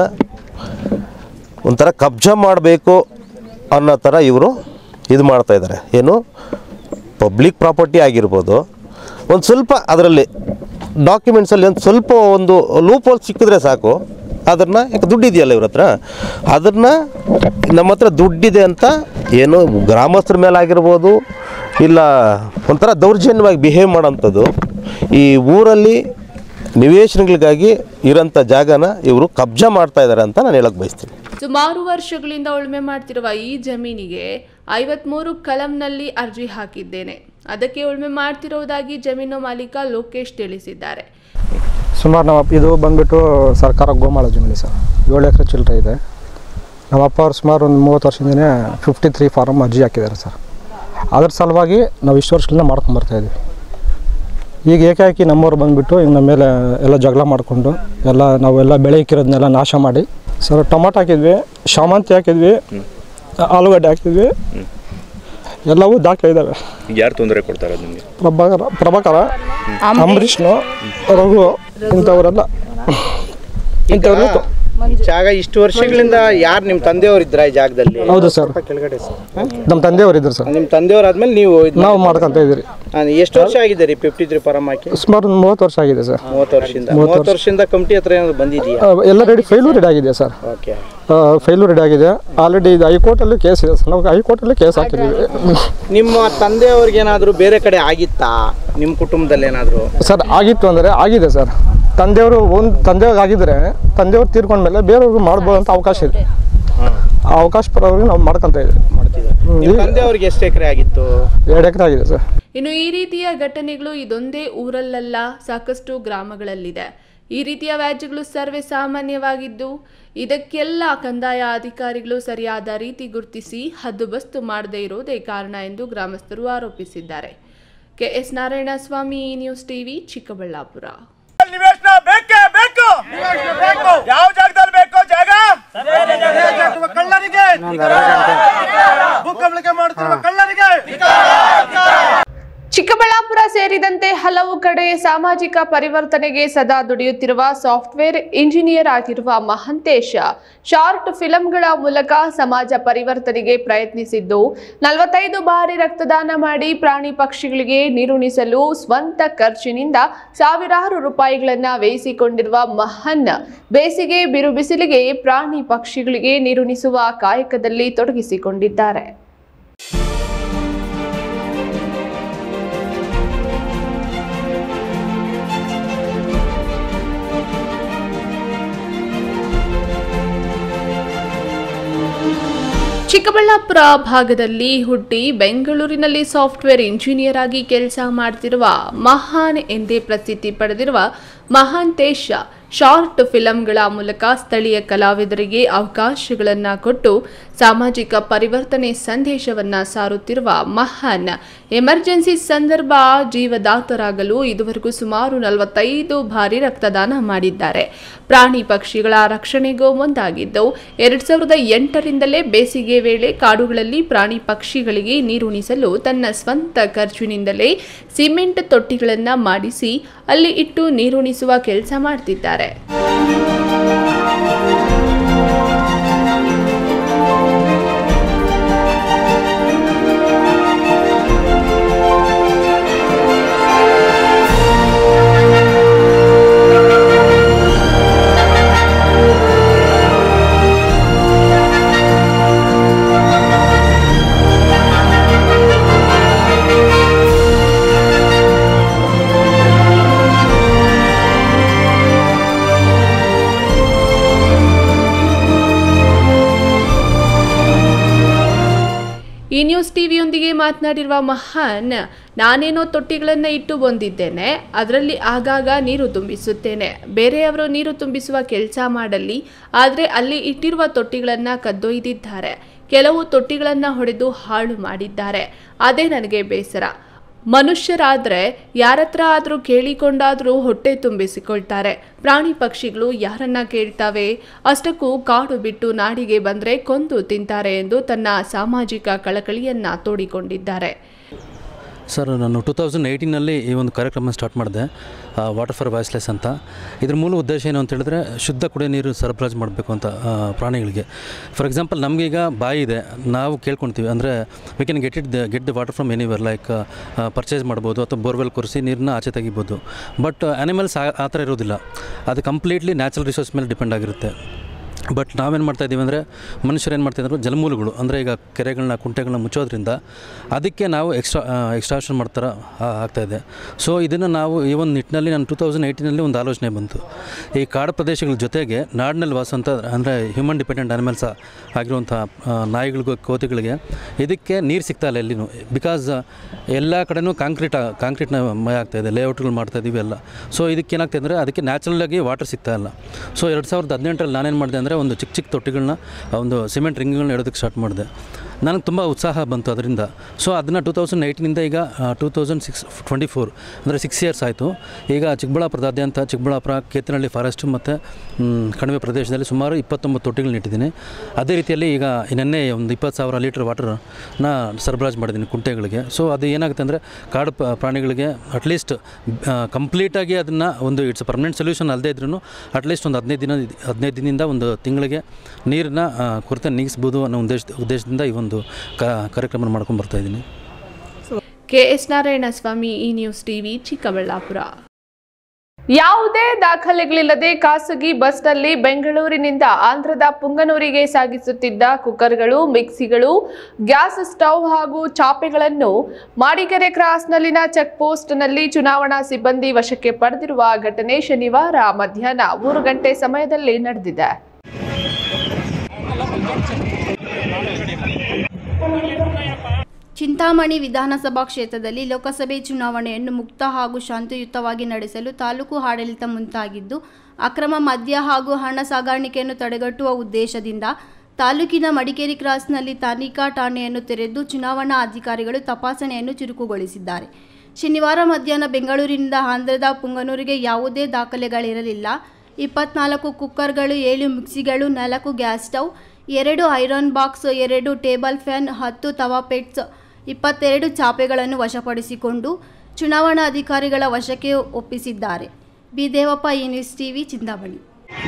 ಒಂಥರ ಕಬ್ಜಾ ಮಾಡಬೇಕು ಅನ್ನೋ ಥರ ಇವರು ಇದು ಮಾಡ್ತಾಯಿದ್ದಾರೆ ಏನು ಪಬ್ಲಿಕ್ ಪ್ರಾಪರ್ಟಿ ಆಗಿರ್ಬೋದು ಒಂದು ಸ್ವಲ್ಪ ಅದರಲ್ಲಿ ಡಾಕ್ಯುಮೆಂಟ್ಸಲ್ಲಿ ಒಂದು ಸ್ವಲ್ಪ ಒಂದು ಲೂಪ್ ಹೋಲ್ ಸಿಕ್ಕಿದ್ರೆ ಸಾಕು ಅದನ್ನು ಯಾಕೆ ದುಡ್ಡಿದೆಯಲ್ಲ ಇವ್ರ ಹತ್ರ ಅದನ್ನು ನಮ್ಮ ಹತ್ರ ದುಡ್ಡಿದೆ ಅಂತ ಏನು ಗ್ರಾಮಸ್ಥರ ಮೇಲೆ ಆಗಿರ್ಬೋದು ಇಲ್ಲ ಒಂಥರ ದೌರ್ಜನ್ಯವಾಗಿ ಬಿಹೇವ್ ಮಾಡೋಂಥದ್ದು ಈ ಊರಲ್ಲಿ ನಿವೇಶನಗಳಿಗಾಗಿ ಇರೋಂಥ ಜಾಗನ ಇವರು ಕಬ್ಜಾ ಮಾಡ್ತಾ ಇದ್ದಾರೆ ಅಂತ ನಾನು ಹೇಳಕ್ಕೆ ಬಯಸ್ತೀನಿ ಸುಮಾರು ವರ್ಷಗಳಿಂದ ಉಳುಮೆ ಮಾಡ್ತಿರುವ ಈ ಜಮೀನಿಗೆ ಐವತ್ಮೂರು ಕಲಂನಲ್ಲಿ ಅರ್ಜಿ ಹಾಕಿದ್ದೇನೆ ಅದಕ್ಕೆ ಉಳುಮೆ ಮಾಡ್ತಿರುವುದಾಗಿ ಜಮೀನು ಮಾಲೀಕ ಲೋಕೇಶ್ ತಿಳಿಸಿದ್ದಾರೆ ಸುಮಾರು ನಮ್ಮ ಇದು ಬಂದ್ಬಿಟ್ಟು ಸರ್ಕಾರ ಗೋಮಾಳ ಜಮೀನು ಸರ್ ಏಳು ಎಕರೆ ಚಿಲ್ಲರೆ ಇದೆ ನಮ್ಮ ಅಪ್ಪ ಅವ್ರು ಸುಮಾರು ಒಂದು ಮೂವತ್ತು ವರ್ಷದಿಂದನೇ ಫಿಫ್ಟಿ ತ್ರೀ ಫಾರಮ್ ಅರ್ಜಿ ಹಾಕಿದ್ದಾರೆ ಸರ್ ಅದ್ರ ಸಲುವಾಗಿ ನಾವು ಇಷ್ಟು ವರ್ಷಗಳಿಂದ ಮಾಡ್ಕೊಂಬರ್ತಾ ಇದ್ವಿ ಈಗ ಏಕಾಏಕಿ ನಮ್ಮವ್ರು ಬಂದುಬಿಟ್ಟು ಈಗ ನಮ್ಮ ಮೇಲೆ ಎಲ್ಲ ಜಗಳ ಮಾಡಿಕೊಂಡು ಎಲ್ಲ ನಾವೆಲ್ಲ ಬೆಳೆ ಇಕ್ಕಿರೋದನ್ನೆಲ್ಲ ನಾಶ ಮಾಡಿ ಸರ್ ಟೊಮಾಟೊ ಹಾಕಿದ್ವಿ ಶಾಮಂತಿ ಹಾಕಿದ್ವಿ ಆಲೂಗಡ್ಡೆ ಹಾಕಿದ್ವಿ ಎಲ್ಲವೂ ದಾಖಲೆ ಇದ್ದಾವೆ ಯಾರು ತೊಂದರೆ ಕೊಡ್ತಾರೆ ನಿಮಗೆ ಪ್ರಭಾಕರ ಪ್ರಭಾಕರ ಅಂಬರೀಷ್ನು ರಘು ಇಂಥವರೆಲ್ಲ ಇಂಥವ್ರು ಜಾಗ ಇಷ್ಟು ವರ್ಷಗಳಿಂದ ಯಾರು ನಿಮ್ಮ ತಂದೆಯವರು ಇದ್ರ ಈ ಜಾಗದಲ್ಲಿ ಹೌದು ಸರ್ ಕೆಳಗಡೆ ನಮ್ಮ ತಂದೆಯವರು ಇದ್ರು ಸರ್ ನಿಮ್ಮ ತಂದೆಯವ್ರಾದ್ಮೇಲೆ ನೀವು ಇದ್ ನಾವು ಮಾಡ್ಕೊಂತ ಇದ್ದೀರಿ ಆ, ಎಷ್ಟು ವರ್ಷ ಆಗಿದೆ ರೀ ಫಿಫ್ಟಿ ತ್ರೀ ಫಾರಮ್ ಹಾಕಿ ಸುಮಾರು ಒಂದು ಮೂವತ್ತು ವರ್ಷ ಆಗಿದೆ ಸರ್ ಮೂವತ್ತು ವರ್ಷದಿಂದ ಮೂವತ್ತು ಮೂವತ್ತು ವರ್ಷದಿಂದ ಕಮಿಟಿ ಹತ್ರ ಏನಾದ್ರು ಬಂದಿದೆಯಾ ಆ, ಎಲ್ಲ ರೆಡಿ ಫೈಲು ರೆಡಿ ಆಗಿದೆ ಸರ್ ಓಕೆ ಫೈಲು ರೆಡಿ ಆಗಿದೆ ಆಲ್ರೆಡಿ ಇದು ಹೈಕೋರ್ಟಲ್ಲಿ ಕೇಸ್ ಇದೆ ಸರ್ ನಾವು ಹೈಕೋರ್ಟಲ್ಲಿ ಕೇಸ್ ಹಾಕಿದ್ದೀವಿ ನಿಮ್ಮ ತಂದೆಯವ್ರಿಗೆ ಏನಾದರೂ ಬೇರೆ ಕಡೆ ಆಗಿತ್ತಾ ನಿಮ್ಮ ಕುಟುಂಬದಲ್ಲಿ ಏನಾದರೂ ಸರ್ ಆಗಿತ್ತು ಅಂದರೆ ಆಗಿದೆ ಸರ್ ತಂದೆಯವರು ಒಂದು ತಂದೆಯವ್ರಿಗೆ ಆಗಿದ್ರೆ ತಂದೆಯವ್ರು ತೀರ್ಕೊಂಡ್ಮೇಲೆ ಬೇರೆಯವ್ರಿಗೆ ಮಾಡ್ಬೋದು ಅಂತ ಅವಕಾಶ ಇದೆ ಆ ಅವಕಾಶ ಪರವಾಗಿ ನಾವು ಮಾಡ್ಕೊಂತ ಇದ್ದೀವಿ ಹ್ಮ್, ನಿಮ್ಮ ಈಗ ತಂದೆಯವ್ರಿಗೆ ಎಷ್ಟು ಎಕರೆ ಆಗಿತ್ತು ಎರಡು ಎಕರೆ ಆಗಿದೆ ಸರ್ ಇನ್ನು ಈ ರೀತಿಯ ಘಟನೆಗಳು ಇದೊಂದೇ ಊರಲ್ಲಲ್ಲ ಸಾಕಷ್ಟು ಗ್ರಾಮಗಳಲ್ಲಿದೆ ಈ ರೀತಿಯ ವ್ಯಾಜ್ಯಗಳು ಸರ್ವೇ ಸಾಮಾನ್ಯವಾಗಿದ್ದು ಇದಕ್ಕೆಲ್ಲ ಕಂದಾಯ ಅಧಿಕಾರಿಗಳು ಸರಿಯಾದ ರೀತಿ ಗುರುತಿಸಿ ಹದ್ದುಬಸ್ತು ಮಾಡದೇ ಇರುವುದೇ ಕಾರಣ ಎಂದು ಗ್ರಾಮಸ್ಥರು ಆರೋಪಿಸಿದ್ದಾರೆ K S Narayanaswamy news TV Chikkaballapur ನಿವೇಶನ ಬೇಕೇ ಬೇಕು ಯಾವ ಜಾಗದಲ್ಲಿ ಬೇಕು ಜಾಗ ಕಳ್ಳರಿಗೆ ಭೂಕಂಬಳಿಕೆ ಮಾಡುತ್ತಿರುವ ಕಳ್ಳರಿಗೆ ಚಿಕ್ಕಬಳ್ಳಾಪುರ ಸೇರಿದಂತೆ ಹಲವು ಕಡೆ ಸಾಮಾಜಿಕ ಪರಿವರ್ತನೆಗೆ ಸದಾ ದುಡಿಯುತ್ತಿರುವ ಸಾಫ್ಟ್ವೇರ್ ಇಂಜಿನಿಯರ್ ಆಗಿರುವ ಮಹಂತೇಶ ಶಾರ್ಟ್ ಫಿಲ್ಮ್ಗಳ ಮೂಲಕ ಸಮಾಜ ಪರಿವರ್ತನೆಗೆ ಪ್ರಯತ್ನಿಸಿದ್ದು ನಲವತ್ತೈದು ಬಾರಿ ರಕ್ತದಾನ ಮಾಡಿ ಪ್ರಾಣಿ ಪಕ್ಷಿಗಳಿಗೆ ನೀರುಣಿಸಲು ಸ್ವಂತ ಖರ್ಚಿನಿಂದ ಸಾವಿರಾರು ರೂಪಾಯಿಗಳನ್ನ ವ್ಯಯಿಸಿಕೊಂಡಿರುವ ಮಹನ್ ಬೇಸಿಗೆ ಬಿರು ಬಿಸಿಲಿಗೆ ಪ್ರಾಣಿ ಪಕ್ಷಿಗಳಿಗೆ ನೀರುಣಿಸುವ ಕಾಯಕದಲ್ಲಿ ತೊಡಗಿಸಿಕೊಂಡಿದ್ದಾರೆ ಚಿಕ್ಕಬಳ್ಳಾಪುರ ಭಾಗದಲ್ಲಿ ಹುಟ್ಟಿ ಬೆಂಗಳೂರಿನಲ್ಲಿ ಸಾಫ್ಟ್ವೇರ್ ಇಂಜಿನಿಯರ್ ಆಗಿ ಕೆಲಸ ಮಾಡ್ತಿರುವ ಮಹಾನ್ ಎಂದೇ ಪ್ರಸಿದ್ಧಿ ಪಡೆದಿರುವ ಮಹಾಂತೇಶ ಶಾರ್ಟ್ ಫಿಲಂಗಳ ಮೂಲಕ ಸ್ಥಳೀಯ ಕಲಾವಿದರಿಗೆ ಅವಕಾಶಗಳನ್ನು ಕೊಟ್ಟು ಸಾಮಾಜಿಕ ಪರಿವರ್ತನೆ ಸಂದೇಶವನ್ನ ಸಾರುತ್ತಿರುವ ಮಹಾನ್ ಎಮರ್ಜೆನ್ಸಿ ಸಂದರ್ಭ ಜೀವದಾತರಾಗಲು ಇದುವರೆಗೂ ಸುಮಾರು ನಲವತ್ತೈದು ಬಾರಿ ರಕ್ತದಾನ ಮಾಡಿದ್ದಾರೆ ಪ್ರಾಣಿ ಪಕ್ಷಿಗಳ ರಕ್ಷಣೆಗೂ ಮುಂದಾಗಿದ್ದು ಎರಡ್ ಸಾವಿರದ ಎಂಟರಿಂದಲೇ ಬೇಸಿಗೆ ವೇಳೆ ಕಾಡುಗಳಲ್ಲಿ ಪ್ರಾಣಿ ಪಕ್ಷಿಗಳಿಗೆ ನೀರುಣಿಸಲು ತನ್ನ ಸ್ವಂತ ಖರ್ಚಿನಿಂದಲೇ ಸಿಮೆಂಟ್ ತೊಟ್ಟಿಗಳನ್ನು ಮಾಡಿಸಿ ಅಲ್ಲಿ ಇಟ್ಟು ನೀರುಣಿಸುವ ಕೆಲಸ ಮಾಡ್ತಿದ್ದಾರೆ ಈ ನ್ಯೂಸ್ ಟಿವಿಯೊಂದಿಗೆ ಮಾತನಾಡಿರುವ ಮಹಾನ್ ನಾನೇನೋ ತೊಟ್ಟಿಗಳನ್ನು ಇಟ್ಟು ಬಂದಿದ್ದೇನೆ ಅದರಲ್ಲಿ ಆಗಾಗ ನೀರು ತುಂಬಿಸುತ್ತೇನೆ ಬೇರೆಯವರು ನೀರು ತುಂಬಿಸುವ ಕೆಲಸ ಮಾಡಲಿ ಆದರೆ ಅಲ್ಲಿ ಇಟ್ಟಿರುವ ತೊಟ್ಟಿಗಳನ್ನು ಕದ್ದೊಯ್ದಿದ್ದಾರೆ ಕೆಲವು ತೊಟ್ಟಿಗಳನ್ನು ಹೊಡೆದು ಹಾಳು ಮಾಡಿದ್ದಾರೆ ಅದೇ ನನಗೆ ಬೇಸರ ಮನುಷ್ಯರಾದ್ರೆ ಯಾರತ್ರ ಆದರೂ ಕೇಳಿಕೊಂಡಾದರೂ ಹೊಟ್ಟೆ ತುಂಬಿಸಿಕೊಳ್ತಾರೆ ಪ್ರಾಣಿ ಪಕ್ಷಿಗಳು ಯಾರನ್ನ ಕೇಳ್ತವೆ ಅಷ್ಟಕ್ಕೂ ಕಾಡು ಬಿಟ್ಟು ನಾಡಿಗೆ ಬಂದರೆ ಕೊಂದು ತಿಂತಾರೆ ಎಂದು ತನ್ನ ಸಾಮಾಜಿಕ ಕಳಕಳಿಯನ್ನ ತೋಡಿಕೊಂಡಿದ್ದಾರೆ ಸರ್ ನಾನು ಟೂ ತೌಸಂಡ್ ಏಯ್ಟೀನಲ್ಲಿ ಈ ಒಂದು ಕಾರ್ಯಕ್ರಮ ಸ್ಟಾರ್ಟ್ ಮಾಡಿದೆ ವಾಟರ್ ಫಾರ್ ವಾಯ್ಸ್ಲೆಸ್ ಅಂತ ಇದ್ರ ಮೂಲ ಉದ್ದೇಶ ಏನು ಅಂತ ಹೇಳಿದ್ರೆ ಶುದ್ಧ ಕುಡಿಯೋ ನೀರು ಸರಬರಾಜು ಮಾಡಬೇಕು ಅಂತ ಆ, ಪ್ರಾಣಿಗಳಿಗೆ ಫಾರ್ ಎಕ್ಸಾಂಪಲ್ ನಮಗೀಗ ಬಾಯಿ ಇದೆ ನಾವು ಕೇಳ್ಕೊಳ್ತೀವಿ ಅಂದರೆ we can get it the get the water from anywhere like purchase ಮಾಡ್ಬೋದು ಅಥವಾ ಬೋರ್ವೆಲ್ ಕೊರೆಸಿ ನೀರನ್ನ ಆಚೆ ತೆಗಿಬೋದು ಬಟ್ ಆ್ಯನಿಮಲ್ಸ್ ಆ ಥರ ಇರೋದಿಲ್ಲ ಅದು ಕಂಪ್ಲೀಟ್ಲಿ ನ್ಯಾಚುರಲ್ ರಿಸೋರ್ಸ್ ಮೇಲೆ ಡಿಪೆಂಡ್ ಆಗಿರುತ್ತೆ ಬಟ್ ನಾವೇನು ಮಾಡ್ತಾ ಇದ್ದೀವಿ ಅಂದರೆ ಮನುಷ್ಯರು ಏನು ಮಾಡ್ತಿದ್ರು ಜಲಮೂಲಗಳು ಅಂದರೆ ಈಗ ಕೆರೆಗಳನ್ನ ಕುಂಟೆಗಳನ್ನ ಮುಚ್ಚೋದ್ರಿಂದ ಅದಕ್ಕೆ ನಾವು ಎಕ್ಸ್ಟ್ರಾ ಎಕ್ಸ್ಟ್ರಾಕ್ಷನ್ ಮಾಡ್ತಾರ ಆಗ್ತಾಯಿದೆ ಸೊ ಇದನ್ನು ನಾವು ಈ ಒಂದು ನಿಟ್ಟಿನಲ್ಲಿ ನಾನು ಟೂ ತೌಸಂಡ್ ಏಯ್ಟೀನಲ್ಲಿ ಒಂದು ಆಲೋಚನೆ ಬಂತು ಈ ಕಾಡು ಪ್ರದೇಶಗಳ ಜೊತೆಗೆ ನಾಡಿನಲ್ಲಿ ವಾಸಂತ ಅಂದರೆ ಹ್ಯೂಮನ್ ಡಿಪೆಂಡೆಂಟ್ ಅನಿಮಲ್ಸ್ ಆಗಿರುವಂಥ ಆ, ನಾಯಿಗಳಿಗೂ ಕೋತಿಗಳಿಗೆ ಇದಕ್ಕೆ ನೀರು ಸಿಗ್ತಾ ಇಲ್ಲ ಎಲ್ಲಿನೂ ಬಿಕಾಸ್ ಎಲ್ಲ ಕಡೆನೂ ಕಾಂಕ್ರೀಟ್ ಕಾಂಕ್ರೀಟ್ನ ಮಯ ಆಗ್ತಾ ಇದೆ ಲೇಔಟ್ಗಳು ಮಾಡ್ತಾ ಇದ್ದೀವಿ ಎಲ್ಲ ಸೊ ಇದಕ್ಕೆ ಏನಾಗ್ತದೆ ಅಂದರೆ ಅದಕ್ಕೆ ನ್ಯಾಚುರಲಾಗಿ ವಾಟರ್ ಸಿಗ್ತಾ ಇಲ್ಲ ಸೊ ಎರಡು ಸಾವಿರದ ಹದಿನೆಂಟರಲ್ಲಿ ನಾನೇನು ಮಾಡಿದೆ ಅಂದರೆ ಒಂದು ಚಿಕ್ಕ ಚಿಕ್ಕ ತೊಟ್ಟಿಗಳನ್ನ ಒಂದು ಸಿಮೆಂಟ್ ರಿಂಗ್ಗಳನ್ನ ಇಡೋದಕ್ಕೆ ಸ್ಟಾರ್ಟ್ ಮಾಡಿದೆ ನನಗೆ ತುಂಬ ಉತ್ಸಾಹ ಬಂತು ಅದರಿಂದ ಸೊ ಅದನ್ನು ಟೂ ತೌಸಂಡ್ ಏಯ್ಟೀನಿಂದ ಈಗ two thousand six twenty four ಅಂದರೆ ಸಿಕ್ಸ್ ಇಯರ್ಸ್ ಆಯಿತು ಈಗ ಚಿಕ್ಕಬಳ್ಳಾಪುರದಾದ್ಯಂತ ಚಿಕ್ಕಬಳ್ಳಾಪುರ ಕೇತನಹಳ್ಳಿ ಫಾರೆಸ್ಟ್ ಮತ್ತು ಕಣಿವೆ ಪ್ರದೇಶದಲ್ಲಿ ಸುಮಾರು ಇಪ್ಪತ್ತೊಂಬತ್ತು ತೊಟ್ಟಿಗಳನ್ನ ಇಟ್ಟಿದ್ದೀನಿ ಅದೇ ರೀತಿಯಲ್ಲಿ ಈಗ ನೆನ್ನೆ ಒಂದು ಇಪ್ಪತ್ತು ಸಾವಿರ ಲೀಟ್ರ್ ವಾಟರ್ನ ಸರಬರಾಜು ಮಾಡಿದ್ದೀನಿ ಕುಂಟೆಗಳಿಗೆ ಸೊ ಅದು ಏನಾಗುತ್ತೆ ಅಂದರೆ ಕಾಡು ಪ- ಪ್ರಾಣಿಗಳಿಗೆ ಅಟ್ಲೀಸ್ಟ್ ಕಂಪ್ಲೀಟಾಗಿ ಅದನ್ನು ಒಂದು ಇಟ್ಸ್ ಪರ್ಮನೆಂಟ್ ಸೊಲ್ಯೂಷನ್ ಅಲ್ಲದೇ ಇದ್ರೂ ಅಟ್ಲೀಸ್ಟ್ ಒಂದು ಹದಿನೈದು ದಿನ ಹದಿನೈದು ದಿನದಿಂದ ಒಂದು ತಿಂಗಳಿಗೆ ನೀರನ್ನ ಆ, ಕೊರತೆ ನೀಗಿಸ್ಬೋದು ಅನ್ನೋ ಉದ್ದೇಶ ಉದ್ದೇಶದಿಂದ ಈ ಒಂದು ಕ- ಕಾರ್ಯಕ್ರಮ ಮಾಡ್ಕೊಂಡು ಬರ್ತಾ ಇದ್ದೀನಿ KS Narayanaswamy E news TV Chikkaballapur ಯಾವುದೇ ದಾಖಲೆಗಳಿಲ್ಲದೆ ಖಾಸಗಿ ಬಸ್ನಲ್ಲಿ ಬೆಂಗಳೂರಿನಿಂದ ಆಂಧ್ರದ ಪುಂಗನೂರಿಗೆ ಸಾಗಿಸುತ್ತಿದ್ದ ಕುಕ್ಕರ್ಗಳು ಮಿಕ್ಸಿಗಳು ಗ್ಯಾಸ್ ಸ್ಟವ್ ಹಾಗೂ ಚಾಪೆಗಳನ್ನು ಮಾಡಿಕೆರೆ ಕ್ರಾಸ್ನಲ್ಲಿನ ಚೆಕ್ ಪೋಸ್ಟ್ನಲ್ಲಿ ಚುನಾವಣಾ ಸಿಬ್ಬಂದಿ ವಶಕ್ಕೆ ಪಡೆದಿರುವ ಘಟನೆ ಶನಿವಾರ ಮಧ್ಯಾಹ್ನ ಮೂರು ಗಂಟೆ ಸಮಯದಲ್ಲಿ ನಡೆದಿದೆ ಚಿಂತಾಮಣಿ ವಿಧಾನಸಭಾ ಕ್ಷೇತ್ರದಲ್ಲಿ ಲೋಕಸಭೆ ಚುನಾವಣೆಯನ್ನು ಮುಕ್ತ ಹಾಗೂ ಶಾಂತಿಯುತವಾಗಿ ನಡೆಸಲು ತಾಲೂಕು ಆಡಳಿತ ಮುಂತಾಗಿದ್ದು ಅಕ್ರಮ ಮದ್ಯ ಹಾಗೂ ಹಣ ಸಾಗಾಣಿಕೆಯನ್ನು ತಡೆಗಟ್ಟುವ ಉದ್ದೇಶದಿಂದ ತಾಲೂಕಿನ ಮಡಿಕೇರಿ ಕ್ರಾಸ್ನಲ್ಲಿ ತನಿಖಾ ಠಾಣೆಯನ್ನು ತೆರೆದು ಚುನಾವಣಾ ಅಧಿಕಾರಿಗಳು ತಪಾಸಣೆಯನ್ನು ಚುರುಕುಗೊಳಿಸಿದ್ದಾರೆ ಶನಿವಾರ ಮಧ್ಯಾಹ್ನ ಬೆಂಗಳೂರಿನಿಂದ ಆಂಧ್ರದ ಪುಂಗನೂರಿಗೆ ಯಾವುದೇ ದಾಖಲೆಗಳಿರಲಿಲ್ಲ ಇಪ್ಪತ್ನಾಲ್ಕು ಕುಕ್ಕರ್ಗಳು ಏಳು ಮಿಕ್ಸಿಗಳು ನಾಲ್ಕು ಗ್ಯಾಸ್ ಸ್ಟವ್ ಎರಡು ಐರನ್ ಬಾಕ್ಸ್ ಎರಡು ಟೇಬಲ್ ಫ್ಯಾನ್ ಹತ್ತು ತವಾ ಪೆಟ್ಸ್ ಇಪ್ಪತ್ತೆರಡು ಚಾಪೆಗಳನ್ನು ವಶಪಡಿಸಿಕೊಂಡು ಚುನಾವಣಾ ಅಧಿಕಾರಿಗಳ ವಶಕ್ಕೆ ಒಪ್ಪಿಸಿದ್ದಾರೆ ಬಿ ದೇವಪ್ಪ ಈ ನ್ಯೂಸ್ ಟಿವಿ ಚಿಂತಾಮಣಿ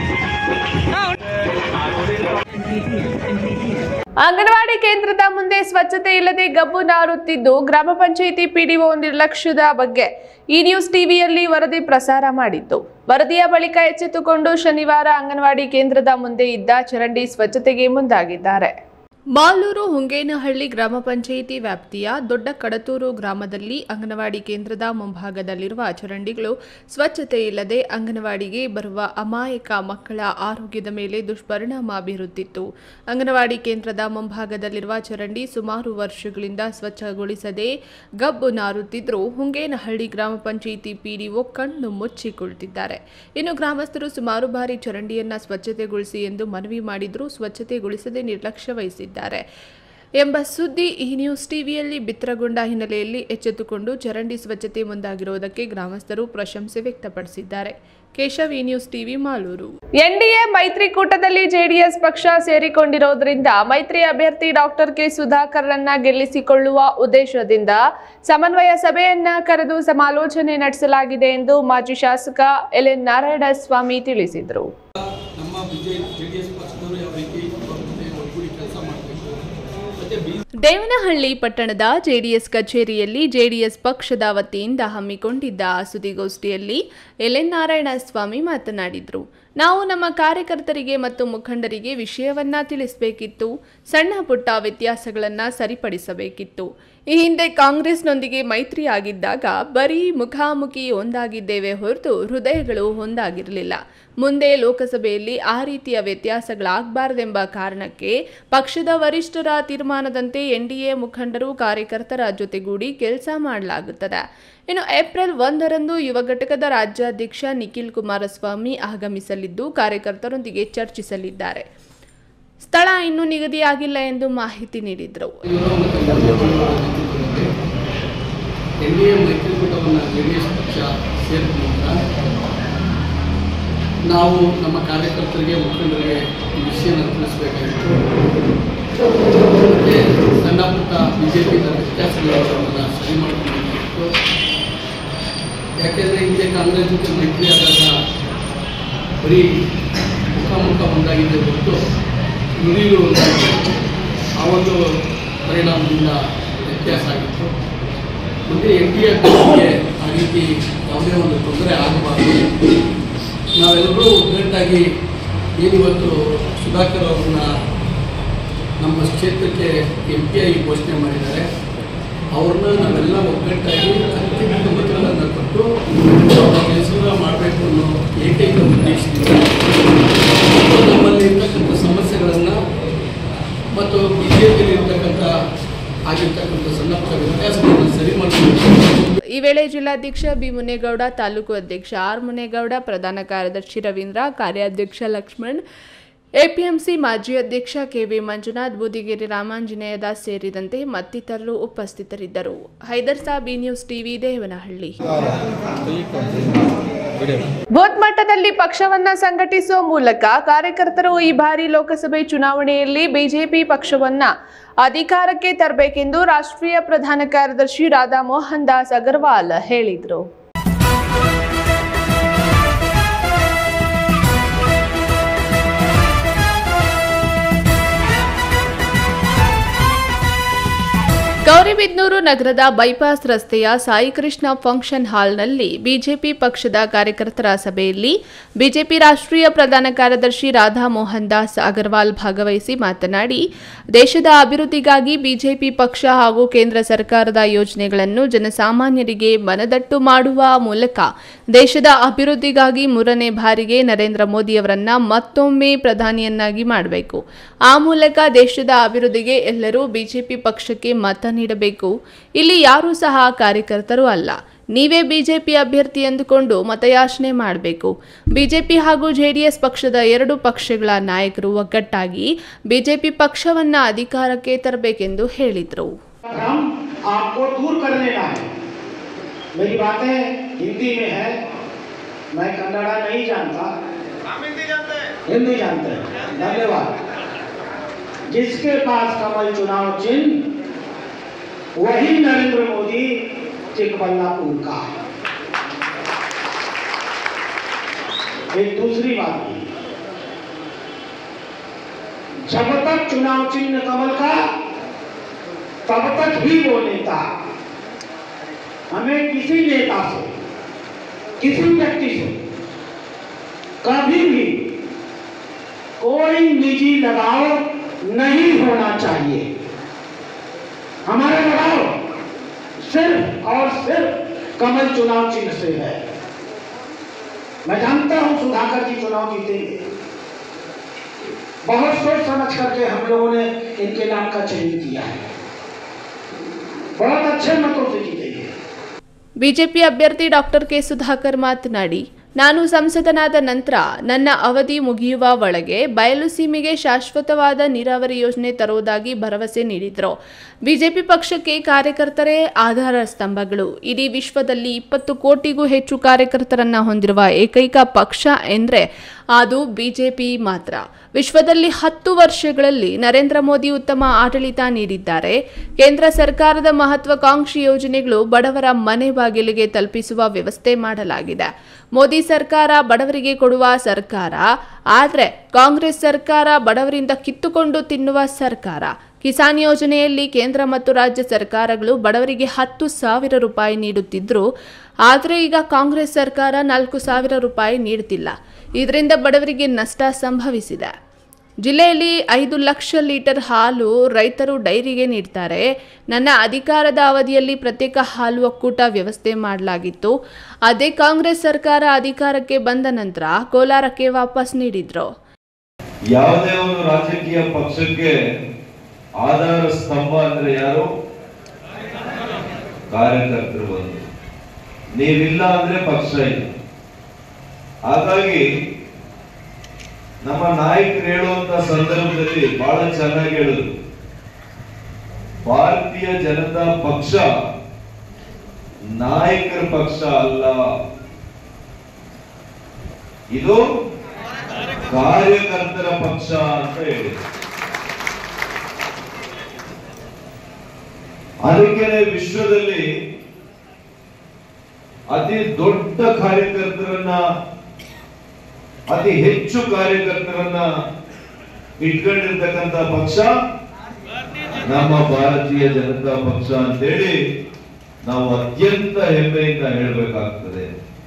ಅಂಗನವಾಡಿ ಕೇಂದ್ರದ ಮುಂದೆ ಸ್ವಚ್ಛತೆ ಇಲ್ಲದೆ ಗಬ್ಬು ನಾರುತ್ತಿದ್ದು ಗ್ರಾಮ ಪಂಚಾಯಿತಿ ಪಿಡಿಒ ನಿರ್ಲಕ್ಷ್ಯದ ಬಗ್ಗೆ ಈ ನ್ಯೂಸ್ ಟಿವಿಯಲ್ಲಿ ವರದಿ ಪ್ರಸಾರ ಮಾಡಿತ್ತು ವರದಿಯ ಬಳಿಕ ಎಚ್ಚೆತ್ತುಕೊಂಡು ಶನಿವಾರ ಅಂಗನವಾಡಿ ಕೇಂದ್ರದ ಮುಂದೆ ಇದ್ದ ಚರಂಡಿ ಸ್ವಚ್ಛತೆಗೆ ಮುಂದಾಗಿದ್ದಾರೆ ಮಾಲೂರು ಹುಂಗೇನಹಳ್ಳಿ ಗ್ರಾಮ ಪಂಚಾಯಿತಿ ವ್ಯಾಪ್ತಿಯ ದೊಡ್ಡ ಕಡತೂರು ಗ್ರಾಮದಲ್ಲಿ ಅಂಗನವಾಡಿ ಕೇಂದ್ರದ ಮುಂಭಾಗದಲ್ಲಿರುವ ಚರಂಡಿಗಳು ಸ್ವಚ್ಛತೆ ಇಲ್ಲದೆ ಅಂಗನವಾಡಿಗೆ ಬರುವ ಅಮಾಯಕ ಮಕ್ಕಳ ಆರೋಗ್ಯದ ಮೇಲೆ ದುಷ್ಪರಿಣಾಮ ಬೀರುತ್ತಿತ್ತು ಅಂಗನವಾಡಿ ಕೇಂದ್ರದ ಮುಂಭಾಗದಲ್ಲಿರುವ ಚರಂಡಿ ಸುಮಾರು ವರ್ಷಗಳಿಂದ ಸ್ವಚ್ಛಗೊಳಿಸದೆ ಗಬ್ಬು ನಾರುತ್ತಿದ್ದರೂ ಹುಂಗೇನಹಳ್ಳಿ ಗ್ರಾಮ ಪಂಚಾಯಿತಿ ಪಿಡಿಒ ಕಣ್ಣು ಮುಚ್ಚಿ ಕುಳಿತಿದ್ದಾರೆ ಇನ್ನು ಗ್ರಾಮಸ್ಥರು ಸುಮಾರು ಬಾರಿ ಚರಂಡಿಯನ್ನ ಸ್ವಚ್ಛತೆಗೊಳಿಸಿ ಎಂದು ಮನವಿ ಮಾಡಿದರೂ ಸ್ವಚ್ಛತೆಗೊಳಿಸದೆ ನಿರ್ಲಕ್ಷ್ಯ ವಹಿಸಿದ್ದಾರೆ ಎಂಬ ಸುದ್ದಿ ಈ ನ್ಯೂಸ್ ಟಿವಿಯಲ್ಲಿ ಬಿತ್ತರಗೊಂಡ ಹಿನ್ನೆಲೆಯಲ್ಲಿ ಎಚ್ಚೆತ್ತುಕೊಂಡು ಚರಂಡಿ ಸ್ವಚ್ಛತೆ ಮುಂದಾಗಿರುವುದಕ್ಕೆ ಗ್ರಾಮಸ್ಥರು ಪ್ರಶಂಸೆ ವ್ಯಕ್ತಪಡಿಸಿದ್ದಾರೆ Keshav E news TV Malur N D A ಮೈತ್ರಿಕೂಟದಲ್ಲಿ ಜೆಡಿಎಸ್ ಪಕ್ಷ ಸೇರಿಕೊಂಡಿರೋದ್ರಿಂದ ಮೈತ್ರಿ ಅಭ್ಯರ್ಥಿ ಡಾಕ್ಟರ್ ಕೆ ಸುಧಾಕರ್ರನ್ನ ಗೆಲ್ಲಿಸಿಕೊಳ್ಳುವ ಉದ್ದೇಶದಿಂದ ಸಮನ್ವಯ ಸಭೆಯನ್ನ ಕರೆದು ಸಮಾಲೋಚನೆ ನಡೆಸಲಾಗಿದೆ ಎಂದು ಮಾಜಿ ಶಾಸಕ ಎಲ್ ಎನ್ ನಾರಾಯಣಸ್ವಾಮಿ ತಿಳಿಸಿದರು ನಮ್ಮ ಬಿಜೆ ಜೆ ಡಿ ಎಸ್ ಪಕ್ಷದವರು ಯಾವ ರೀತಿ ಒಗ್ಗೂಡಿ ಒಗ್ಗೂಡಿ ಕೆಲಸ ಮಾಡಬೇಕು ಮತ್ತೆ ಬಿ ದೇವನಹಳ್ಳಿ ಪಟ್ಟಣದ ಜೆಡಿಎಸ್ ಕಚೇರಿಯಲ್ಲಿ ಜೆಡಿಎಸ್ ಪಕ್ಷದ ವತಿಯಿಂದ ಹಮ್ಮಿಕೊಂಡಿದ್ದ ಸುದ್ದಿಗೋಷ್ಠಿಯಲ್ಲಿ ಎಲ್ ಎನ್ ನಾರಾಯಣಸ್ವಾಮಿ ಮಾತನಾಡಿದರು ನಾವು ನಮ್ಮ ಕಾರ್ಯಕರ್ತರಿಗೆ ಮತ್ತು ಮುಖಂಡರಿಗೆ ವಿಷಯವನ್ನ ತಿಳಿಸಬೇಕಿತ್ತು ಸಣ್ಣ ಪುಟ್ಟ ವ್ಯತ್ಯಾಸಗಳನ್ನು ಸರಿಪಡಿಸಬೇಕಿತ್ತು ಈ ಹಿಂದೆ ಕಾಂಗ್ರೆಸ್ನೊಂದಿಗೆ ಮೈತ್ರಿ ಆಗಿದ್ದಾಗ ಬರೀ ಮುಖಾಮುಖಿ ಒಂದಾಗಿದ್ದೇವೆ ಹೊರತು ಹೃದಯಗಳು ಒಂದಾಗಿರಲಿಲ್ಲ ಮುಂದೆ ಲೋಕಸಭೆಯಲ್ಲಿ ಆ ರೀತಿಯ ವ್ಯತ್ಯಾಸಗಳಾಗಬಾರದೆಂಬ ಕಾರಣಕ್ಕೆ ಪಕ್ಷದ ವರಿಷ್ಠರ ತೀರ್ಮಾನದಂತೆ ಎನ್ಡಿಎ ಮುಖಂಡರು ಕಾರ್ಯಕರ್ತರ ಜೊತೆಗೂಡಿ ಕೆಲಸ ಮಾಡಲಾಗುತ್ತದೆ ಇನ್ನು ಏಪ್ರಿಲ್ ಒಂದರಂದು ಯುವ ಘಟಕದ ರಾಜ್ಯಾಧ್ಯಕ್ಷ ನಿಖಿಲ್ ಕುಮಾರಸ್ವಾಮಿ ಆಗಮಿಸಲಿದ್ದು ಕಾರ್ಯಕರ್ತರೊಂದಿಗೆ ಚರ್ಚಿಸಲಿದ್ದಾರೆ ಸ್ಥಳ ಇನ್ನೂ ನಿಗದಿಯಾಗಿಲ್ಲ ಎಂದು ಮಾಹಿತಿ ನೀಡಿದರು ಎನ್ ಡಿ ಎ ಮೈತ್ರಿಕೂಟವನ್ನು ಜೆ ಡಿ ಎಸ್ ಪಕ್ಷ ಸೇರಿದ ನಂತರ ನಾವು ನಮ್ಮ ಕಾರ್ಯಕರ್ತರಿಗೆ ಮುಖಂಡರಿಗೆ ಈ ವಿಷಯನ ತಿಳಿಸಬೇಕಾಗಿತ್ತು ಮತ್ತು ಸಣ್ಣ ಪುಟ್ಟ ಬಿ ಜೆ ಪಿ ವ್ಯತ್ಯಾಸಗಳನ್ನು ಸರಿ ಮಾಡಬೇಕಾಗಿತ್ತು ಯಾಕೆಂದರೆ ಹಿಂದೆ ಕಾಂಗ್ರೆಸ್ ಜೊತೆ ಮೈತ್ರಿ ಆದಾಗ ಬರೀ ಮುಖಾಮುಖ ಒಂದಾಗಿದೆ ಹೊರತು ನುಡಿಗಳು ಒಂದಾಗಿದೆ ಆ ಒಂದು ಪರಿಣಾಮದಿಂದ ವ್ಯತ್ಯಾಸ ಆಗಿತ್ತು ಮುಂದೆ ಎನ್ ಡಿ ಎ ಆ ರೀತಿ ಯಾವುದೇ ಒಂದು ತೊಂದರೆ ಆಗಬಾರದು ನಾವೆಲ್ಲರೂ ಒಗ್ಗಟ್ಟಾಗಿ ಏನಿವತ್ತು ಸುಧಾಕರ್ ಅವ್ರನ್ನ ನಮ್ಮ ಕ್ಷೇತ್ರಕ್ಕೆ ಎಂ ಪಿ ಆಗಿ ಘೋಷಣೆ ಮಾಡಿದ್ದಾರೆ ಅವ್ರನ್ನ ನಾವೆಲ್ಲ ಒಗ್ಗಟ್ಟಾಗಿ ಅತ್ಯಂತ ಮತಗಳನ್ನು ಕೊಟ್ಟು ಅವ್ರ ಹೆಸರು ಮಾಡಬೇಕು ಅನ್ನೋ ಏಕೈಕ ಉದ್ದೇಶದಿಂದ ಮತ್ತು ನಮ್ಮಲ್ಲಿ ಇರ್ತಕ್ಕಂಥ ಸಮಸ್ಯೆಗಳನ್ನು ಮತ್ತು ಬಿ ಜೆ ಪಿಯಲ್ಲಿ ಇರ್ತಕ್ಕಂಥ ಆಗಿರ್ತಕ್ಕಂಥ ಸಣ್ಣ ಪುಟ್ಟ ವ್ಯತ್ಯಾಸಗಳನ್ನು ಸರಿ ಮಾಡಬೇಕು ಈ ವೇಳೆ ಜಿಲ್ಲಾಧ್ಯಕ್ಷ ಬಿ ಮುನೇಗೌಡ ತಾಲೂಕು ಅಧ್ಯಕ್ಷ ಆರ್ ಮುನೇಗೌಡ ಪ್ರಧಾನ ಕಾರ್ಯದರ್ಶಿ ರವೀಂದ್ರ ಕಾರ್ಯಾಧ್ಯಕ್ಷ ಲಕ್ಷ್ಮಣ್ ಎಪಿಎಂಸಿ ಮಾಜಿ ಅಧ್ಯಕ್ಷ ಕೆವಿ ಮಂಜುನಾಥ್ ಬೂದಿಗೆರೆ ರಾಮಾಂಜನೇಯ ದಾಸ್ ಸೇರಿದಂತೆ ಮತ್ತಿತರರು ಉಪಸ್ಥಿತರಿದ್ದರು Haider Sab B news TV Devanahalli booth ಮಟ್ಟದಲ್ಲಿ ಪಕ್ಷವನ್ನ ಸಂಘಟಿಸುವ ಮೂಲಕ ಕಾರ್ಯಕರ್ತರು ಈ ಬಾರಿ ಲೋಕಸಭೆ ಚುನಾವಣೆಯಲ್ಲಿ ಬಿಜೆಪಿ ಪಕ್ಷವನ್ನ ಅಧಿಕಾರಕ್ಕೆ ತರಬೇಕೆಂದು ರಾಷ್ಟ್ರೀಯ ಪ್ರಧಾನ ಕಾರ್ಯದರ್ಶಿ ರಾಧಾ ಮೋಹನ್ ದಾಸ್ ಅಗರ್ವಾಲ್ ಹೇಳಿದರು ಗೌರಿಬಿದನೂರು ನಗರದ ಬೈಪಾಸ್ ರಸ್ತೆಯ ಸಾಯಿಕೃಷ್ಣ ಫಂಕ್ಷನ್ ಹಾಲ್ನಲ್ಲಿ ಬಿಜೆಪಿ ಪಕ್ಷದ ಕಾರ್ಯಕರ್ತರ ಸಭೆಯಲ್ಲಿ ಬಿಜೆಪಿ ರಾಷ್ಟ್ರೀಯ ಪ್ರಧಾನ ಕಾರ್ಯದರ್ಶಿ ರಾಧಾ ಮೋಹನ್ ದಾಸ್ ಅಗರ್ವಾಲ್ ಭಾಗವಹಿಸಿ ಮಾತನಾಡಿ ದೇಶದ ಅಭಿವೃದ್ಧಿಗಾಗಿ ಬಿಜೆಪಿ ಪಕ್ಷ ಹಾಗೂ ಕೇಂದ್ರ ಸರ್ಕಾರದ ಯೋಜನೆಗಳನ್ನು ಜನಸಾಮಾನ್ಯರಿಗೆ ಮನದಟ್ಟು ಮಾಡುವ ಮೂಲಕ ದೇಶದ ಅಭಿವೃದ್ಧಿಗಾಗಿ ಮೂರನೇ ಬಾರಿಗೆ ನರೇಂದ್ರ ಮೋದಿಯವರನ್ನ ಮತ್ತೊಮ್ಮೆ ಪ್ರಧಾನಿಯನ್ನಾಗಿ ಮಾಡಬೇಕು ಆ ಮೂಲಕ ದೇಶದ ಅಭಿವೃದ್ಧಿಗೆ ಎಲ್ಲರೂ ಬಿಜೆಪಿ ಪಕ್ಷಕ್ಕೆ ಮತ ನೀಡಬೇಕು ಇಲ್ಲಿ ಯಾರೂ ಸಹ ಕಾರ್ಯಕರ್ತರು ಅಲ್ಲ ನೀವೇ ಬಿಜೆಪಿ ಅಭ್ಯರ್ಥಿ ಎಂದುಕೊಂಡು ಮತಯಾಚನೆ ಮಾಡಬೇಕು ಬಿಜೆಪಿ ಹಾಗೂ ಜೆಡಿಎಸ್ ಪಕ್ಷದ ಎರಡು ಪಕ್ಷಗಳ ನಾಯಕರು ಒಗ್ಗಟ್ಟಾಗಿ ಬಿಜೆಪಿ ಪಕ್ಷವನ್ನ ಅಧಿಕಾರಕ್ಕೆ ತರಬೇಕೆಂದು ಹೇಳಿದರು भ्रम आपको दूर कर लेना है मेरी बातें हिंदी में है मैं कन्नड़ा नहीं जानता हम हिंदी जानते हैं हिंदी जानते हैं धन्यवाद जिसके पास कमल चुनाव चिन्ह वही नरेंद्र मोदी चिकबल्लापुर का है एक दूसरी बात भी जब तक चुनाव चिन्ह कमल का तब तक ही वो नेता हमें किसी नेता से किसी व्यक्ति से कभी भी कोई निजी लगाव नहीं होना चाहिए हमारा लगाव सिर्फ और सिर्फ कमल चुनाव चिन्ह से है मैं जानता हूं सुधाकर जी चुनाव जीतेंगे बहुत सोच समझ करके हम लोगों ने इनके नाम का चयन किया है बहुत अच्छे मतों से जीतेंगे ಬಿಜೆಪಿ ಅಭ್ಯರ್ಥಿ ಡಾಕ್ಟರ್ ಕೆ ಸುಧಾಕರ್ ಮಾತನಾಡಿ ನಾನು ಸಂಸದನಾದ ನಂತರ ನನ್ನ ಅವಧಿ ಮುಗಿಯುವ ಒಳಗೆ ಬಯಲು ಸೀಮೆಗೆ ಶಾಶ್ವತವಾದ ನೀರಾವರಿ ಯೋಜನೆ ತರುವುದಾಗಿ ಭರವಸೆ ನೀಡಿದರು ಬಿಜೆಪಿ ಪಕ್ಷಕ್ಕೆ ಕಾರ್ಯಕರ್ತರೇ ಆಧಾರ ಸ್ತಂಭಗಳು ಇಡೀ ವಿಶ್ವದಲ್ಲಿ ಇಪ್ಪತ್ತು ಕೋಟಿಗೂ ಹೆಚ್ಚು ಕಾರ್ಯಕರ್ತರನ್ನ ಹೊಂದಿರುವ ಏಕೈಕ ಪಕ್ಷ ಎಂದರೆ ಅದು ಬಿಜೆಪಿ ಮಾತ್ರ ವಿಶ್ವದಲ್ಲಿ ಹತ್ತು ವರ್ಷಗಳಲ್ಲಿ ನರೇಂದ್ರ ಮೋದಿ ಉತ್ತಮ ಆಡಳಿತ ನೀಡಿದ್ದಾರೆ ಕೇಂದ್ರ ಸರ್ಕಾರದ ಮಹತ್ವಾಕಾಂಕ್ಷಿ ಯೋಜನೆಗಳು ಬಡವರ ಮನೆ ಬಾಗಿಲಿಗೆ ತಲುಪಿಸುವ ವ್ಯವಸ್ಥೆ ಮಾಡಲಾಗಿದೆ ಮೋದಿ ಸರ್ಕಾರ ಬಡವರಿಗೆ ಕೊಡುವ ಸರ್ಕಾರ ಆದರೆ ಕಾಂಗ್ರೆಸ್ ಸರ್ಕಾರ ಬಡವರಿಂದ ಕಿತ್ತುಕೊಂಡು ತಿನ್ನುವ ಸರ್ಕಾರ ಕಿಸಾನ್ ಯೋಜನೆಯಲ್ಲಿ ಕೇಂದ್ರ ಮತ್ತು ರಾಜ್ಯ ಸರ್ಕಾರಗಳು ಬಡವರಿಗೆ ಹತ್ತು ಸಾವಿರ ರೂಪಾಯಿ ನೀಡುತ್ತಿದ್ದರು ಆದರೆ ಈಗ ಕಾಂಗ್ರೆಸ್ ಸರ್ಕಾರ ನಾಲ್ಕು ಸಾವಿರ ರೂಪಾಯಿ ನೀಡುತ್ತಿಲ್ಲ ಇದರಿಂದ ಬಡವರಿಗೆ ನಷ್ಟ ಸಂಭವಿಸಿದೆ ಜಿಲ್ಲೆಯಲ್ಲಿ ಐದು ಲಕ್ಷ ಲೀಟರ್ ಹಾಲು ರೈತರು ಡೈರಿಗೆ ನೀಡ್ತಾರೆ ನನ್ನ ಅಧಿಕಾರದ ಅವಧಿಯಲ್ಲಿ ಪ್ರತ್ಯೇಕ ಹಾಲು ಒಕ್ಕೂಟ ವ್ಯವಸ್ಥೆ ಮಾಡಲಾಗಿತ್ತು ಅದೇ ಕಾಂಗ್ರೆಸ್ ಸರ್ಕಾರ ಅಧಿಕಾರಕ್ಕೆ ಬಂದ ನಂತರ ಕೋಲಾರಕ್ಕೆ ವಾಪಸ್ ನೀಡಿದ್ರು ಯಾವುದೇ ಒಂದು ರಾಜಕೀಯ ಪಕ್ಷಕ್ಕೆ ಆಧಾರ ಸ್ತಂಭ ಅಂದ್ರೆ ಯಾರು ಕಾರ್ಯಕರ್ತರು ಒಂದು ನೀವಿಲ್ಲ ಅಂದ್ರೆ ಪಕ್ಷ ಇಲ್ಲ ಹಾಗಾಗಿ ನಮ್ಮ ನಾಯಕರು ಹೇಳುವಂತ ಸಂದರ್ಭದಲ್ಲಿ ಬಹಳ ಚೆನ್ನಾಗಿ ಹೇಳಿದ್ರು ಭಾರತೀಯ ಜನತಾ ಪಕ್ಷ ನಾಯಕರ ಪಕ್ಷ ಅಲ್ಲ ಇದು ಕಾರ್ಯಕರ್ತರ ಪಕ್ಷ ಅಂತ ಹೇಳಿ ಅದಕ್ಕೆ ವಿಶ್ವದಲ್ಲಿ ಅತಿ ದೊಡ್ಡ ಕಾರ್ಯಕರ್ತರನ್ನ ಅತಿ ಹೆಚ್ಚು ಕಾರ್ಯಕರ್ತರನ್ನ ಇಟ್ಕೊಂಡಿರ್ತಕ್ಕಂಥ ಪಕ್ಷ ನಮ್ಮ ಭಾರತೀಯ ಜನತಾ ಪಕ್ಷ ಅಂತೇಳಿ ನಾವು ಅತ್ಯಂತ ಹೆಮ್ಮೆಯಿಂದ ಹೇಳಬೇಕಾಗ್ತದೆ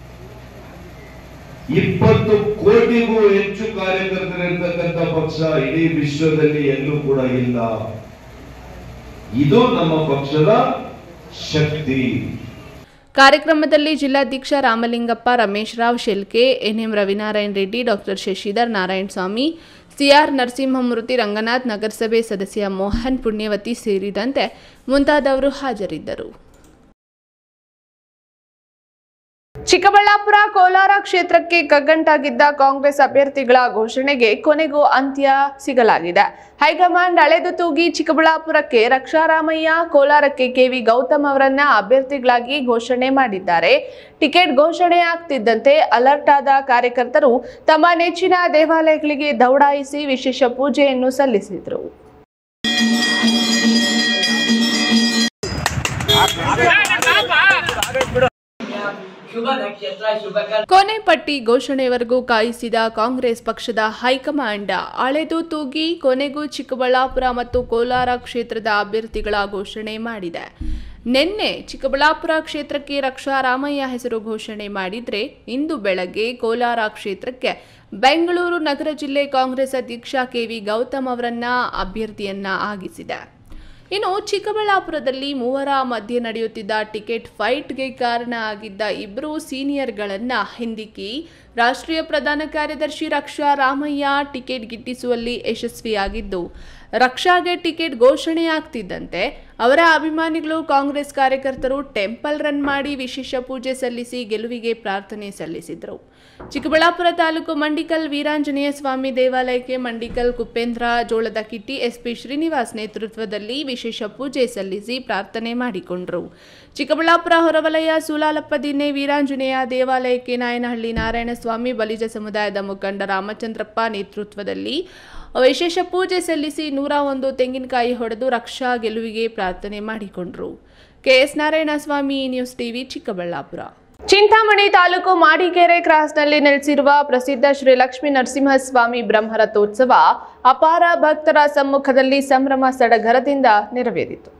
ಇಪ್ಪತ್ತು ಕೋಟಿಗೂ ಹೆಚ್ಚು ಕಾರ್ಯಕರ್ತರಿರ್ತಕ್ಕಂಥ ಪಕ್ಷ ಇಡೀ ವಿಶ್ವದಲ್ಲಿ ಎಲ್ಲೂ ಕೂಡ ಇಲ್ಲ ಇದು ನಮ್ಮ ಪಕ್ಷದ ಶಕ್ತಿ ಕಾರ್ಯಕ್ರಮದಲ್ಲಿ ಜಿಲ್ಲಾಧ್ಯಕ್ಷ Ramalingappa Ramesh Rao Shelke N M Ravinarayana Reddy doctor Shashidhar Narayana Swamy C R Narasimhamurthy Ranganath ನಗರಸಭೆ ಸದಸ್ಯ ಮೋಹನ್ ಪುಣ್ಯವತಿ ಸೇರಿದಂತೆ ಮುಂತಾದವರು ಹಾಜರಿದ್ದರು ಚಿಕ್ಕಬಳ್ಳಾಪುರ ಕೋಲಾರ ಕ್ಷೇತ್ರಕ್ಕೆ ಕಗ್ಗಂಟಾಗಿದ್ದ ಕಾಂಗ್ರೆಸ್ ಅಭ್ಯರ್ಥಿಗಳ ಘೋಷಣೆಗೆ ಕೊನೆಗೂ ಅಂತ್ಯ ಸಿಗಲಾಗಿದೆ ಹೈಕಮಾಂಡ್ ಅಳೆದು ತೂಗಿ ಚಿಕ್ಕಬಳ್ಳಾಪುರಕ್ಕೆ ರಕ್ಷಾರಾಮಯ್ಯ ಕೋಲಾರಕ್ಕೆ ಕೆವಿ ಗೌತಮ್ ಅವರನ್ನ ಅಭ್ಯರ್ಥಿಗಳಾಗಿ ಘೋಷಣೆ ಮಾಡಿದ್ದಾರೆ ಟಿಕೆಟ್ ಘೋಷಣೆ ಆಗ್ತಿದ್ದಂತೆ ಅಲರ್ಟ್ ಆದ ಕಾರ್ಯಕರ್ತರು ತಮ್ಮ ನೆಚ್ಚಿನ ದೇವಾಲಯಗಳಿಗೆ ದೌಡಾಯಿಸಿ ವಿಶೇಷ ಪೂಜೆಯನ್ನು ಸಲ್ಲಿಸಿದರು ಕೊನೆ ಪಟ್ಟಿ ಘೋಷಣೆವರೆಗೂ ಕಾಯಿಸಿದ ಕಾಂಗ್ರೆಸ್ ಪಕ್ಷದ ಹೈಕಮಾಂಡ್ ಅಳೆದು ತೂಗಿ ಕೊನೆಗೂ ಚಿಕ್ಕಬಳ್ಳಾಪುರ ಮತ್ತು ಕೋಲಾರ ಕ್ಷೇತ್ರದ ಅಭ್ಯರ್ಥಿಗಳ ಘೋಷಣೆ ಮಾಡಿದೆ ನಿನ್ನೆ ಚಿಕ್ಕಬಳ್ಳಾಪುರ ಕ್ಷೇತ್ರಕ್ಕೆ ರಕ್ಷಾ ರಾಮಯ್ಯ ಹೆಸರು ಘೋಷಣೆ ಮಾಡಿದ್ರೆ ಇಂದು ಬೆಳಗ್ಗೆ ಕೋಲಾರ ಕ್ಷೇತ್ರಕ್ಕೆ ಬೆಂಗಳೂರು ನಗರ ಜಿಲ್ಲೆ ಕಾಂಗ್ರೆಸ್ ಅಧ್ಯಕ್ಷ ಕೆವಿ ಗೌತಮ್ ಅವರನ್ನ ಅಭ್ಯರ್ಥಿಯನ್ನ ಆಗಿಸಿದೆ ಇನ್ನು ಚಿಕ್ಕಬಳ್ಳಾಪುರದಲ್ಲಿ ಮೂವರ ಮಧ್ಯೆ ನಡೆಯುತ್ತಿದ್ದ ಟಿಕೆಟ್ ಫೈಟ್ಗೆ ಕಾರಣ ಆಗಿದ್ದ ಇಬ್ಬರು ಸೀನಿಯರ್ಗಳನ್ನ ಹಿಂದಿಕ್ಕಿ ರಾಷ್ಟ್ರೀಯ ಪ್ರಧಾನ ಕಾರ್ಯದರ್ಶಿ ರಕ್ಷಾ ರಾಮಯ್ಯ ಟಿಕೆಟ್ ಗಿಟ್ಟಿಸುವಲ್ಲಿ ಯಶಸ್ವಿಯಾಗಿದ್ದು ರಕ್ಷಾಗೆ ಟಿಕೆಟ್ ಘೋಷಣೆ ಆಗ್ತಿದ್ದಂತೆ ಅವರ ಅಭಿಮಾನಿಗಳು ಕಾಂಗ್ರೆಸ್ ಕಾರ್ಯಕರ್ತರು ಟೆಂಪಲ್ ರನ್ ಮಾಡಿ ವಿಶೇಷ ಪೂಜೆ ಸಲ್ಲಿಸಿ ಗೆಲುವಿಗೆ ಪ್ರಾರ್ಥನೆ ಸಲ್ಲಿಸಿದರು ಚಿಕ್ಕಬಳ್ಳಾಪುರ ತಾಲೂಕು ಮಂಡಿಕಲ್ ವೀರಾಂಜನೇಯ ಸ್ವಾಮಿ ದೇವಾಲಯಕ್ಕೆ ಮಂಡಿಕಲ್ ಕುಪೇಂದ್ರ ಜೋಳದ ಕಿಟ್ಟಿ ಎಸ್ಪಿ ಶ್ರೀನಿವಾಸ್ ನೇತೃತ್ವದಲ್ಲಿ ವಿಶೇಷ ಪೂಜೆ ಸಲ್ಲಿಸಿ ಪ್ರಾರ್ಥನೆ ಮಾಡಿಕೊಂಡರು ಚಿಕ್ಕಬಳ್ಳಾಪುರ ಹೊರವಲಯ ಸೂಲಾಲಪ್ಪ ದಿನ್ನೆ ವೀರಾಂಜನೇಯ ದೇವಾಲಯಕ್ಕೆ ನಾಯನಹಳ್ಳಿ ನಾರಾಯಣಸ್ವಾಮಿ ಬಲಿಜ ಸಮುದಾಯದ ಮುಖಂಡ ರಾಮಚಂದ್ರಪ್ಪ ನೇತೃತ್ವದಲ್ಲಿ ವಿಶೇಷ ಪೂಜೆ ಸಲ್ಲಿಸಿ ನೂರ ಒಂದು ತೆಂಗಿನಕಾಯಿ ಹೊಡೆದು ರಕ್ಷಾ ಗೆಲುವಿಗೆ ಪ್ರಾರ್ಥನೆ ಮಾಡಿಕೊಂಡರು K S Narayanaswamy news TV Chikkaballapur Chintamani taluk Madikere ಕ್ರಾಸ್ನಲ್ಲಿ ನೆಲೆಸಿರುವ ಪ್ರಸಿದ್ಧ ಶ್ರೀ ಲಕ್ಷ್ಮೀ ನರಸಿಂಹಸ್ವಾಮಿ ಬ್ರಹ್ಮರಥೋತ್ಸವ ಅಪಾರ ಭಕ್ತರ ಸಮ್ಮುಖದಲ್ಲಿ ಸಂಭ್ರಮ ಸಡಗರದಿಂದ ನೆರವೇರಿತು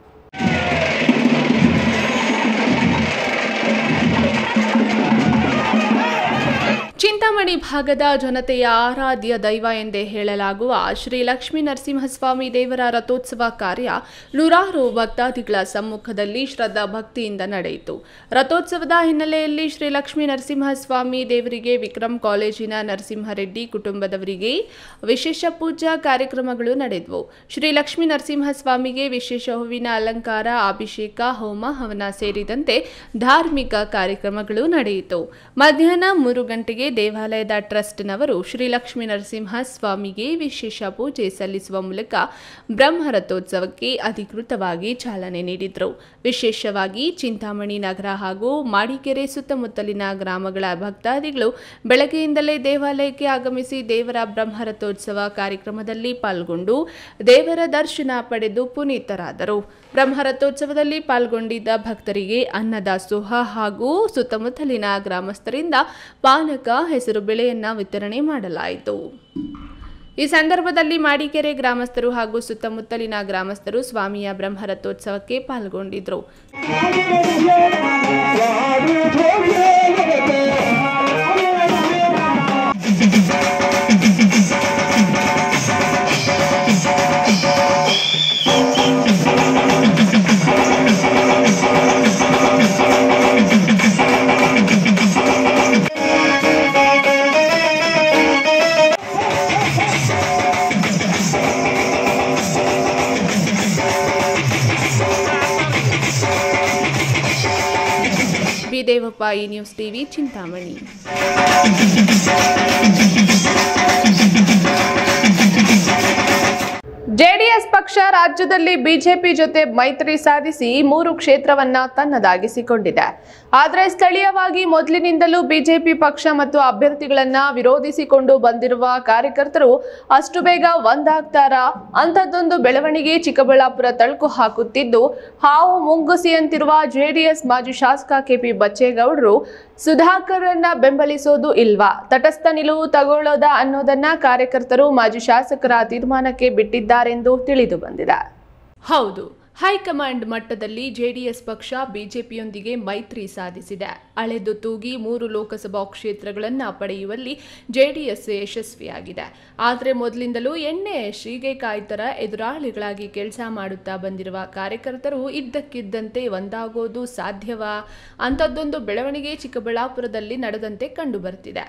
ಚಿಂತಾಮಣಿ ಚಿಂತಾಮಣಿ ಭಾಗದ ಜನತೆಯ ಆರಾಧ್ಯ ದೈವ ಎಂದೇ ಹೇಳಲಾಗುವ ಶ್ರೀ ಲಕ್ಷ್ಮೀ ನರಸಿಂಹಸ್ವಾಮಿ ದೇವರ ರಥೋತ್ಸವ ಕಾರ್ಯ ನೂರಾರು ಭಕ್ತಾದಿಗಳ ಸಮ್ಮುಖದಲ್ಲಿ ಶ್ರದ್ಧಾ ಭಕ್ತಿಯಿಂದ ನಡೆಯಿತು ರಥೋತ್ಸವದ ಹಿನ್ನೆಲೆಯಲ್ಲಿ ಶ್ರೀ ಲಕ್ಷ್ಮೀ ನರಸಿಂಹಸ್ವಾಮಿ ದೇವರಿಗೆ ವಿಕ್ರಮ್ ಕಾಲೇಜಿನ ನರಸಿಂಹರೆಡ್ಡಿ ಕುಟುಂಬದವರಿಗೆ ವಿಶೇಷ ಪೂಜಾ ಕಾರ್ಯಕ್ರಮಗಳು ನಡೆದವು ಶ್ರೀ ಲಕ್ಷ್ಮೀ ನರಸಿಂಹಸ್ವಾಮಿಗೆ ವಿಶೇಷ ಹೂವಿನ ಅಲಂಕಾರ ಅಭಿಷೇಕ ಹೋಮ ಹವನ ಸೇರಿದಂತೆ ಧಾರ್ಮಿಕ ಕಾರ್ಯಕ್ರಮಗಳು ನಡೆಯಿತು ಮಧ್ಯಾಹ್ನ ಮೂರು ಗಂಟೆಗೆ ದೇವಾಲಯದ ಟ್ರಸ್ಟ್ನವರು ಶ್ರೀ ಲಕ್ಷ್ಮೀ ನರಸಿಂಹ ಸ್ವಾಮಿಗೆ ವಿಶೇಷ ಪೂಜೆ ಸಲ್ಲಿಸುವ ಮೂಲಕ ಬ್ರಹ್ಮ ರಥೋತ್ಸವಕ್ಕೆ ಅಧಿಕೃತವಾಗಿ ಚಾಲನೆ ನೀಡಿದರು ವಿಶೇಷವಾಗಿ ಚಿಂತಾಮಣಿ ನಗರ ಹಾಗೂ ಮಾಡಿಕೆರೆ ಸುತ್ತಮುತ್ತಲಿನ ಗ್ರಾಮಗಳ ಭಕ್ತಾದಿಗಳು ಬೆಳಗ್ಗೆಯಿಂದಲೇ ದೇವಾಲಯಕ್ಕೆ ಆಗಮಿಸಿ ದೇವರ ಬ್ರಹ್ಮ ರಥೋತ್ಸವ ಕಾರ್ಯಕ್ರಮದಲ್ಲಿ ಪಾಲ್ಗೊಂಡು ದೇವರ ದರ್ಶನ ಪಡೆದು ಪುನೀತರಾದರು ಬ್ರಹ್ಮ ರಥೋತ್ಸವದಲ್ಲಿ ಪಾಲ್ಗೊಂಡಿದ್ದ ಭಕ್ತರಿಗೆ ಅನ್ನದಾಸೋಹ ಹಾಗೂ ಸುತ್ತಮುತ್ತಲಿನ ಗ್ರಾಮಸ್ಥರಿಂದ ಪಾನಕ ಹೆಸರು ಬೆಳೆಯನ್ನ ವಿತರಣೆ ಮಾಡಲಾಯಿತು ಈ ಸಂದರ್ಭದಲ್ಲಿ ಮಾಡಿಕೆರೆ ಗ್ರಾಮಸ್ಥರು ಹಾಗೂ ಸುತ್ತಮುತ್ತಲಿನ ಗ್ರಾಮಸ್ಥರು ಸ್ವಾಮಿಯ ಬ್ರಹ್ಮ ರಥೋತ್ಸವಕ್ಕೆ ಪಾಲ್ಗೊಂಡಿದ್ದರು ಬಿ ದೇವಪ್ಪ ಈ ನ್ಯೂಸ್ ಟಿವಿ ಚಿಂತಾಮಣಿ ಜೆಡಿಎಸ್ ಪಕ್ಷ ರಾಜ್ಯದಲ್ಲಿ ಬಿಜೆಪಿ ಜೊತೆ ಮೈತ್ರಿ ಸಾಧಿಸಿ ಮೂರು ಕ್ಷೇತ್ರವನ್ನ ತನ್ನದಾಗಿಸಿಕೊಂಡಿದೆ ಆದರೆ ಸ್ಥಳೀಯವಾಗಿ ಮೊದಲಿನಿಂದಲೂ ಬಿಜೆಪಿ ಪಕ್ಷ ಮತ್ತು ಅಭ್ಯರ್ಥಿಗಳನ್ನ ವಿರೋಧಿಸಿಕೊಂಡು ಬಂದಿರುವ ಕಾರ್ಯಕರ್ತರು ಅಷ್ಟು ಬೇಗ ಒಂದಾಗ್ತಾರಾ ಅಂಥದ್ದೊಂದು ಬೆಳವಣಿಗೆ ಚಿಕ್ಕಬಳ್ಳಾಪುರ ತಳುಕು ಹಾಕುತ್ತಿದ್ದು ಹಾವು ಮುಂಗುಸಿಯಂತಿರುವ ಜೆಡಿಎಸ್ ಮಾಜಿ ಶಾಸಕ ಕೆಪಿ ಬಚ್ಚೇಗೌಡರು ಸುಧಾಕರ್ರನ್ನ ಬೆಂಬಲಿಸೋದು ಇಲ್ವಾ ತಟಸ್ಥ ನಿಲುವು ತಗೊಳ್ಳೋದ ಅನ್ನೋದನ್ನ ಕಾರ್ಯಕರ್ತರು ಮಾಜಿ ಶಾಸಕರ ತೀರ್ಮಾನಕ್ಕೆ ಬಿಟ್ಟಿದ್ದಾರೆಂದು ತಿಳಿದು ಬಂದಿದೆ ಹೌದು ಹೈಕಮಾಂಡ್ ಮಟ್ಟದಲ್ಲಿ ಜೆಡಿಎಸ್ ಪಕ್ಷ ಬಿಜೆಪಿಯೊಂದಿಗೆ ಮೈತ್ರಿ ಸಾಧಿಸಿದೆ ಅಳೆದು ತೂಗಿ ಮೂರು ಲೋಕಸಭಾ ಕ್ಷೇತ್ರಗಳನ್ನು ಪಡೆಯುವಲ್ಲಿ ಜೆಡಿಎಸ್ ಯಶಸ್ವಿಯಾಗಿದೆ ಆದರೆ ಮೊದಲಿಂದಲೂ ಎಣ್ಣೆ ಶ್ರೀಗೇಕಾಯಿ ಥರ ಎದುರಾಳಿಗಳಾಗಿ ಕೆಲಸ ಮಾಡುತ್ತಾ ಬಂದಿರುವ ಕಾರ್ಯಕರ್ತರು ಇದ್ದಕ್ಕಿದ್ದಂತೆ ಒಂದಾಗೋದು ಸಾಧ್ಯವಾ ಅಂಥದ್ದೊಂದು ಬೆಳವಣಿಗೆ ಚಿಕ್ಕಬಳ್ಳಾಪುರದಲ್ಲಿ ನಡೆದಂತೆ ಕಂಡುಬರ್ತಿದೆ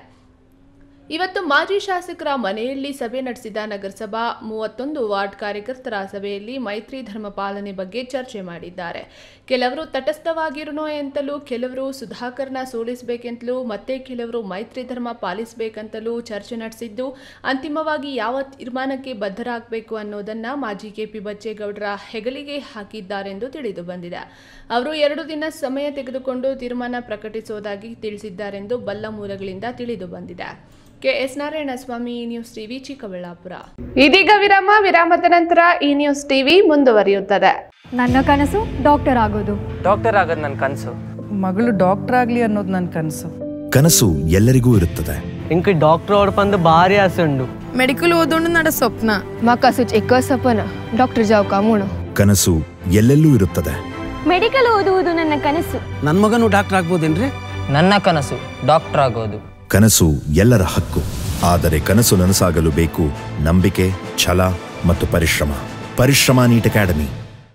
ಇವತ್ತು ಮಾಜಿ ಶಾಸಕರ ಮನೆಯಲ್ಲಿ ಸಭೆ ನಡೆಸಿದ ನಗರಸಭಾ ಮೂವತ್ತೊಂದು ವಾರ್ಡ್ ಕಾರ್ಯಕರ್ತರ ಸಭೆಯಲ್ಲಿ ಮೈತ್ರಿ ಧರ್ಮ ಪಾಲನೆ ಬಗ್ಗೆ ಚರ್ಚೆ ಮಾಡಿದ್ದಾರೆ ಕೆಲವರು ತಟಸ್ಥವಾಗಿರೋಣ ಎಂತಲೂ ಕೆಲವರು ಸುಧಾಕರ್ನ ಸೋಲಿಸಬೇಕೆಂತಲೂ ಮತ್ತೆ ಕೆಲವರು ಮೈತ್ರಿ ಧರ್ಮ ಪಾಲಿಸಬೇಕಂತಲೂ ಚರ್ಚೆ ನಡೆಸಿದ್ದು ಅಂತಿಮವಾಗಿ ಯಾವ ತೀರ್ಮಾನಕ್ಕೆ ಬದ್ಧರಾಗಬೇಕು ಅನ್ನೋದನ್ನ ಮಾಜಿ ಕೆಪಿ ಬಚ್ಚೇಗೌಡರ ಹೆಗಲಿಗೆ ಹಾಕಿದ್ದಾರೆಂದು ತಿಳಿದು ಬಂದಿದೆ ಅವರು ಎರಡು ದಿನ ಸಮಯ ತೆಗೆದುಕೊಂಡು ತೀರ್ಮಾನ ಪ್ರಕಟಿಸುವುದಾಗಿ ತಿಳಿಸಿದ್ದಾರೆಂದು ಬಲ್ಲ ಮೂಲಗಳಿಂದ ತಿಳಿದು ಬಂದಿದೆ KS Narayanaswamy E news TV Chikkaballapur ಇದೀಗ ವಿರಾಮ ವಿರಾಮದ ನಂತರ ಈ ನ್ಯೂಸ್ ಟಿವಿ ಮುಂದುವರಿಯುತ್ತದೆ ನನ್ನ ಕನಸು ಡಾಕ್ಟರ್ ಆಗೋದು ಡಾಕ್ಟರ್ ಆಗೋದು ನನ್ನ ಕನಸು ಮಗಳು ಡಾಕ್ಟರ್ ಆಗ್ಲಿ ಅನ್ನೋದು ನನ್ನ ಕನಸು ಕನಸು ಎಲ್ಲರಿಗೂ ಇರುತ್ತದೆ ఇంక డాక్టర్ ఓడిపంది భారీ ఆశ ఉండు ಮೆಡಿಕಲ್ ಓದೋಣ ನಡ ಸ್ವಪ್ನ ಮಾಕಾಸು ಎಕ್ಕ ಸಪನ ಡಾಕ್ಟರ್ ಜಾವ್ ಕಾಮೂಣ ಕನಸು ಎಲ್ಲೆಲ್ಲೂ ಇರುತ್ತದೆ ಮೆಡಿಕಲ್ ಓದುವುದು ನನ್ನ ಕನಸು ನನ್ನ ಮಗನು ಡಾಕ್ಟರ್ ಆಗ್ಬೋದೇನ್ರಿ ನನ್ನ ಕನಸು ಡಾಕ್ಟರ್ ಆಗೋದು ಕನಸು ಎಲ್ಲರ ಹಕ್ಕು ಆದರೆ ಕನಸು ನನಸಾಗಲು ಬೇಕು ನಂಬಿಕೆ ಛಲ ಮತ್ತು ಪರಿಶ್ರಮ ಪರಿಶ್ರಮ ನೀಟ್ ಅಕಾಡೆಮಿ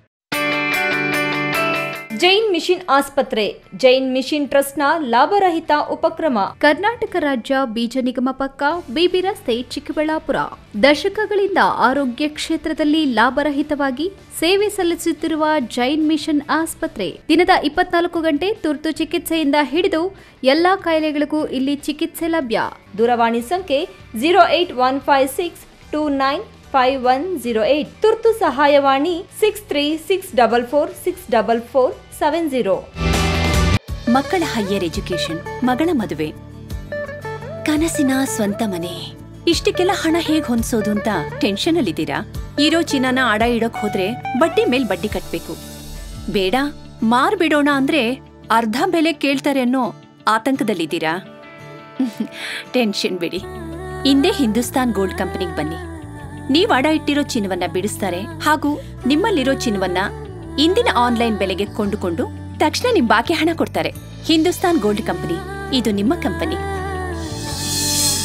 ಜೈನ್ ಮಿಷನ್ ಆಸ್ಪತ್ರೆ ಜೈನ್ ಮಿಷನ್ ಟ್ರಸ್ಟ್ನ ಲಾಭರಹಿತ ಉಪಕ್ರಮ ಕರ್ನಾಟಕ ರಾಜ್ಯ ಬೀಜ ನಿಗಮ ಪಕ್ಕ ಬಿಬಿ ರಸ್ತೆ ಚಿಕ್ಕಬಳ್ಳಾಪುರ ದಶಕಗಳಿಂದ ಆರೋಗ್ಯ ಕ್ಷೇತ್ರದಲ್ಲಿ ಲಾಭರಹಿತವಾಗಿ ಸೇವೆ ಸಲ್ಲಿಸುತ್ತಿರುವ ಜೈನ್ ಮಿಷನ್ ಆಸ್ಪತ್ರೆ ದಿನದ ಇಪ್ಪತ್ನಾಲ್ಕು ಗಂಟೆ ತುರ್ತು ಚಿಕಿತ್ಸೆಯಿಂದ ಹಿಡಿದು ಎಲ್ಲಾ ಕಾಯಿಲೆಗಳಿಗೂ ಇಲ್ಲಿ ಚಿಕಿತ್ಸೆ ಲಭ್ಯ ದೂರವಾಣಿ ಸಂಖ್ಯೆ zero eight one five six two nine five one zero eight ತುರ್ತು ಸಹಾಯವಾಣಿ six three six double four six double four seven zero ಮಕ್ಕಳ ಹೈಯರ್ ಎಜುಕೇಶನ್ ಮಗಳ ಮದುವೆ ಕನಸಿನ ಸ್ವಂತ ಮನೆ ಇಷ್ಟಕ್ಕೆಲ್ಲ ಹಣ ಹೇಗ್ ಹೊಂದ್ಸೋದು ಅಂತ ಟೆನ್ಷನ್ ಅಲ್ಲಿದ್ದೀರಾ ಇರೋ ಚಿನ್ನನ ಅಡ ಇಡೋಕ್ ಹೋದ್ರೆ ಬಡ್ಡಿ ಮೇಲ್ ಬಡ್ಡಿ ಕಟ್ಬೇಕು ಬೇಡ ಮಾರ್ಬಿಡೋಣ ಅಂದ್ರೆ ಅರ್ಧ ಬೆಲೆ ಕೇಳ್ತಾರೆ ಅನ್ನೋ ಆತಂಕದಲ್ಲಿದ್ದೀರಾ ಟೆನ್ಷನ್ ಬಿಡಿ ಹಿಂದೆ ಹಿಂದೂಸ್ತಾನ್ ಗೋಲ್ಡ್ ಕಂಪನಿಗೆ ಬನ್ನಿ ನೀವ್ ಅಡ ಇಟ್ಟಿರೋ ಚಿನ್ನವನ್ನ ಬಿಡಿಸ್ತಾರೆ ಹಾಗೂ ನಿಮ್ಮಲ್ಲಿರೋ ಚಿನ್ನವನ್ನ ಇಂದಿನ ಆನ್ಲೈನ್ ಬೆಲೆಗೆ ಕೊಂಡುಕೊಂಡು ತಕ್ಷಣ ನಿಮ್ ಬಾಕಿ ಹಣ ಕೊಡ್ತಾರೆ ಹಿಂದೂಸ್ತಾನ್ ಗೋಲ್ಡ್ ಕಂಪನಿ ಇದು ನಿಮ್ಮ company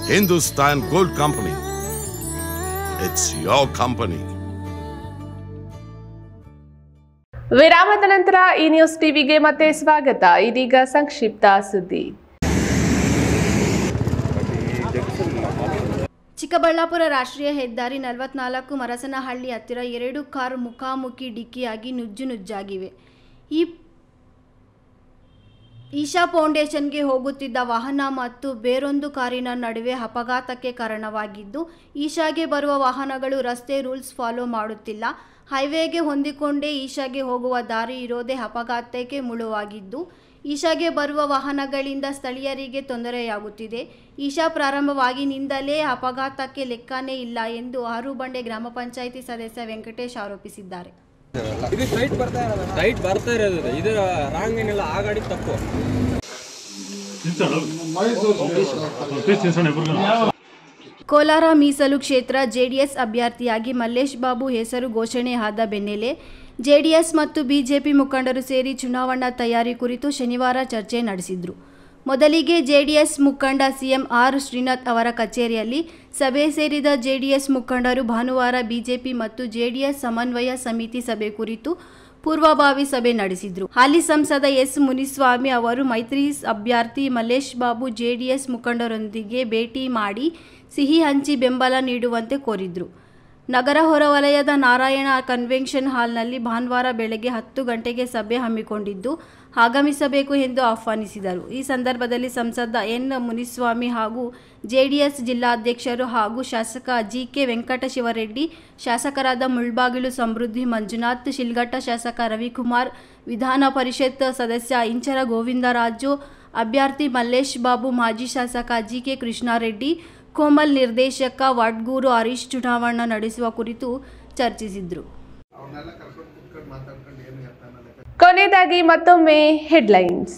Hindustan Gold Company. It's your company. ವಿರಾಮದ ನಂತರ ಈ ನ್ಯೂಸ್ ಟಿವಿಗೆ ಮತ್ತೆ ಸ್ವಾಗತ ಇದೀಗ ಸಂಕ್ಷಿಪ್ತ ಸುದ್ದಿ ಚಿಕ್ಕಬಳ್ಳಾಪುರ ರಾಷ್ಟ್ರೀಯ ಹೆದ್ದಾರಿ ನಲವತ್ನಾಲ್ಕು ಮರಸನಹಳ್ಳಿ ಹತ್ತಿರ ಎರಡು ಕಾರು ಮುಖಾಮುಖಿ ಡಿಕ್ಕಿಯಾಗಿ ನುಜ್ಜು ನುಜ್ಜಾಗಿವೆ ಈ ಈಶಾ ಫೌಂಡೇಶನ್ಗೆ ಹೋಗುತ್ತಿದ್ದ ವಾಹನ ಮತ್ತು ಬೇರೊಂದು ಕಾರಿನ ನಡುವೆ ಅಪಘಾತಕ್ಕೆ ಕಾರಣವಾಗಿದ್ದು ಈಶಾಗೆ ಬರುವ ವಾಹನಗಳು ರಸ್ತೆ ರೂಲ್ಸ್ ಫಾಲೋ ಮಾಡುತ್ತಿಲ್ಲ ಹೈವೇಗೆ ಹೊಂದಿಕೊಂಡೇ ಈಶಾಗೆ ಹೋಗುವ ದಾರಿ ಇರೋದೇ ಅಪಘಾತಕ್ಕೆ ಮುಳುವಾಗಿದ್ದು ಈಶಾಗೆ ಬರುವ ವಾಹನಗಳಿಂದ ಸ್ಥಳೀಯರಿಗೆ ತೊಂದರೆಯಾಗುತ್ತಿದೆ ಈಶಾ ಪ್ರಾರಂಭವಾಗಿನಿಂದಲೇ ಅಪಘಾತಕ್ಕೆ ಲೆಕ್ಕನೇ ಇಲ್ಲ ಎಂದು ಆರುಬಂಡೆ ಗ್ರಾಮ ಪಂಚಾಯಿತಿ ಸದಸ್ಯ ವೆಂಕಟೇಶ್ ಆರೋಪಿಸಿದ್ದಾರೆ ಇದು ಸ್ಟ್ರೈಟ್ ಬರ್ತಾ ಇರೋದು ಸ್ಟ್ರೈಟ್ ಬರ್ತಾ ಇರೋದು ಇದು ರಾಂಗ್ ಏನಿಲ್ಲ ಆ ಗಾಡಿ ತಪ್ಪು ಕೋಲಾರ ಮೀಸಲು ಕ್ಷೇತ್ರ ಜೆಡಿಎಸ್ ಅಭ್ಯರ್ಥಿಯಾಗಿ ಮಲ್ಲೇಶ್ ಬಾಬು ಹೆಸರು ಘೋಷಣೆ ಆದ ಬೆನ್ನಲ್ಲೇ ಜೆಡಿಎಸ್ ಮತ್ತು ಬಿಜೆಪಿ ಮುಖಂಡರು ಸೇರಿ ಚುನಾವಣಾ ತಯಾರಿ ಕುರಿತು ಶನಿವಾರ ಚರ್ಚೆ ನಡೆಸಿದ್ರು ಮೊದಲಿಗೆ ಜೆಡಿಎಸ್ ಮುಖಂಡ ಸಿಎಂ ಆರ್ ಶ್ರೀನಾಥ್ ಅವರ ಕಚೇರಿಯಲ್ಲಿ ಸಭೆ ಸೇರಿದ ಜೆಡಿಎಸ್ ಮುಖಂಡರು ಭಾನುವಾರ ಬಿಜೆಪಿ ಮತ್ತು ಜೆಡಿಎಸ್ ಸಮನ್ವಯ ಸಮಿತಿ ಸಭೆ ಕುರಿತು ಪೂರ್ವಭಾವಿ ಸಭೆ ನಡೆಸಿದ್ರು ಹಾಲಿ ಸಂಸದ ಎಸ್ ಮುನಿಸ್ವಾಮಿ ಅವರು ಮೈತ್ರಿ ಅಭ್ಯರ್ಥಿ ಮಲ್ಲೇಶ್ ಬಾಬು ಜೆಡಿಎಸ್ ಮುಖಂಡರೊಂದಿಗೆ ಭೇಟಿ ಮಾಡಿ ಸಿಹಿ ಹಂಚಿ ಬೆಂಬಲ ನೀಡುವಂತೆ ಕೋರಿದ್ರು ನಗರ ಹೊರವಲಯದ ನಾರಾಯಣ ಕನ್ವೆನ್ಷನ್ ಹಾಲ್ನಲ್ಲಿ ಭಾನುವಾರ ಬೆಳಗ್ಗೆ ಹತ್ತು ಗಂಟೆಗೆ ಸಭೆ ಹಮ್ಮಿಕೊಂಡಿದ್ದು ಆಗಮಿಸಬೇಕು ಎಂದು ಆಹ್ವಾನಿಸಿದರು ಈ ಸಂದರ್ಭದಲ್ಲಿ ಸಂಸದ ಎನ್ ಮುನಿಸ್ವಾಮಿ ಹಾಗೂ ಜೆಡಿಎಸ್ ಜಿಲ್ಲಾಧ್ಯಕ್ಷರು ಹಾಗೂ ಶಾಸಕ ಜಿ ಕೆ ವೆಂಕಟಶಿವರೆಡ್ಡಿ ಶಾಸಕರಾದ ಮುಳ್ಬಾಗಿಲು ಸಮೃದ್ಧಿ ಮಂಜುನಾಥ್ ಶಿಲ್ಘಟ್ಟ ಶಾಸಕ ರವಿಕುಮಾರ್ ವಿಧಾನ ಪರಿಷತ್ ಸದಸ್ಯ ಇಂಚರ ಗೋವಿಂದರಾಜು ಅಭ್ಯರ್ಥಿ ಮಲ್ಲೇಶ್ ಬಾಬು ಮಾಜಿ ಶಾಸಕ ಜಿ ಕೆ ಕೃಷ್ಣಾರೆಡ್ಡಿ ಕೋಮಲ್ ನಿರ್ದೇಶಕ ವಡ್ಗೂರು ಹರೀಶ್ ಚುನಾವಣಾ ನಡೆಸುವ ಕುರಿತು ಚರ್ಚಿಸಿದರು ಕೊನೆಯದಾಗಿ ಮತ್ತೊಮ್ಮೆ ಹೆಡ್ಲೈನ್ಸ್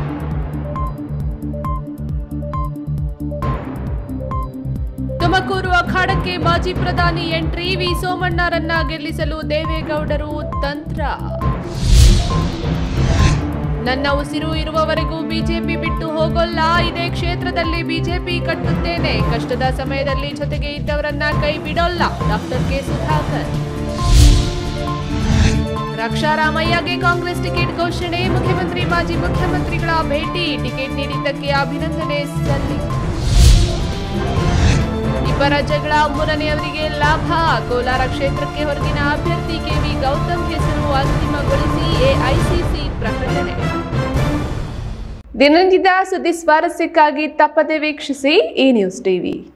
ತುಮಕೂರು ಅಖಾಡಕ್ಕೆ ಮಾಜಿ ಪ್ರಧಾನಿ ಎಂಟ್ರಿ ವಿ ಸೋಮಣ್ಣರನ್ನ ಗೆಲ್ಲಿಸಲು ದೇವೇಗೌಡರು ತಂತ್ರ ನನ್ನ ಉಸಿರು ಇರುವವರೆಗೂ ಬಿಜೆಪಿ ಬಿಟ್ಟು ಹೋಗೋಲ್ಲ ಇದೇ ಕ್ಷೇತ್ರದಲ್ಲಿ ಬಿಜೆಪಿ ಕಟ್ಟುತ್ತೇನೆ ಕಷ್ಟದ ಸಮಯದಲ್ಲಿ ಜೊತೆಗೆ ಇದ್ದವರನ್ನ ಕೈ ಬಿಡೋಲ್ಲ ಡಾಕ್ಟರ್ ಕೆ ಸುಧಾಕರ್ ರಕ್ಷಾ ರಾಮಯ್ಯಗೆ ಕಾಂಗ್ರೆಸ್ ಟಿಕೆಟ್ ಘೋಷಣೆ ಮುಖ್ಯಮಂತ್ರಿ ಮಾಜಿ ಮುಖ್ಯಮಂತ್ರಿಗಳ ಭೇಟಿ ಟಿಕೆಟ್ ನೀಡಿದ್ದಕ್ಕೆ ಅಭಿನಂದನೆ ಸಲ್ಲಿ ಇಬ್ಬರ ಜಗಳ ಮೂರನೆಯವರಿಗೆ ಲಾಭ ಕೋಲಾರ ಕ್ಷೇತ್ರಕ್ಕೆ ಹೊರಗಿನ ಅಭ್ಯರ್ಥಿ ಕೆವಿ ಗೌತಮ್ ಹೆಸರು ಅಂತಿಮಗೊಳಿಸಿ ಎಐಸಿಸಿ ಪ್ರಕಟಣೆ ದಿನನಿತ್ಯದ ಸುದ್ದಿ ಸ್ವಾರಸ್ಯಕ್ಕಾಗಿ ತಪ್ಪದೆ ವೀಕ್ಷಿಸಿ ಈ ನ್ಯೂಸ್ ಟಿವಿ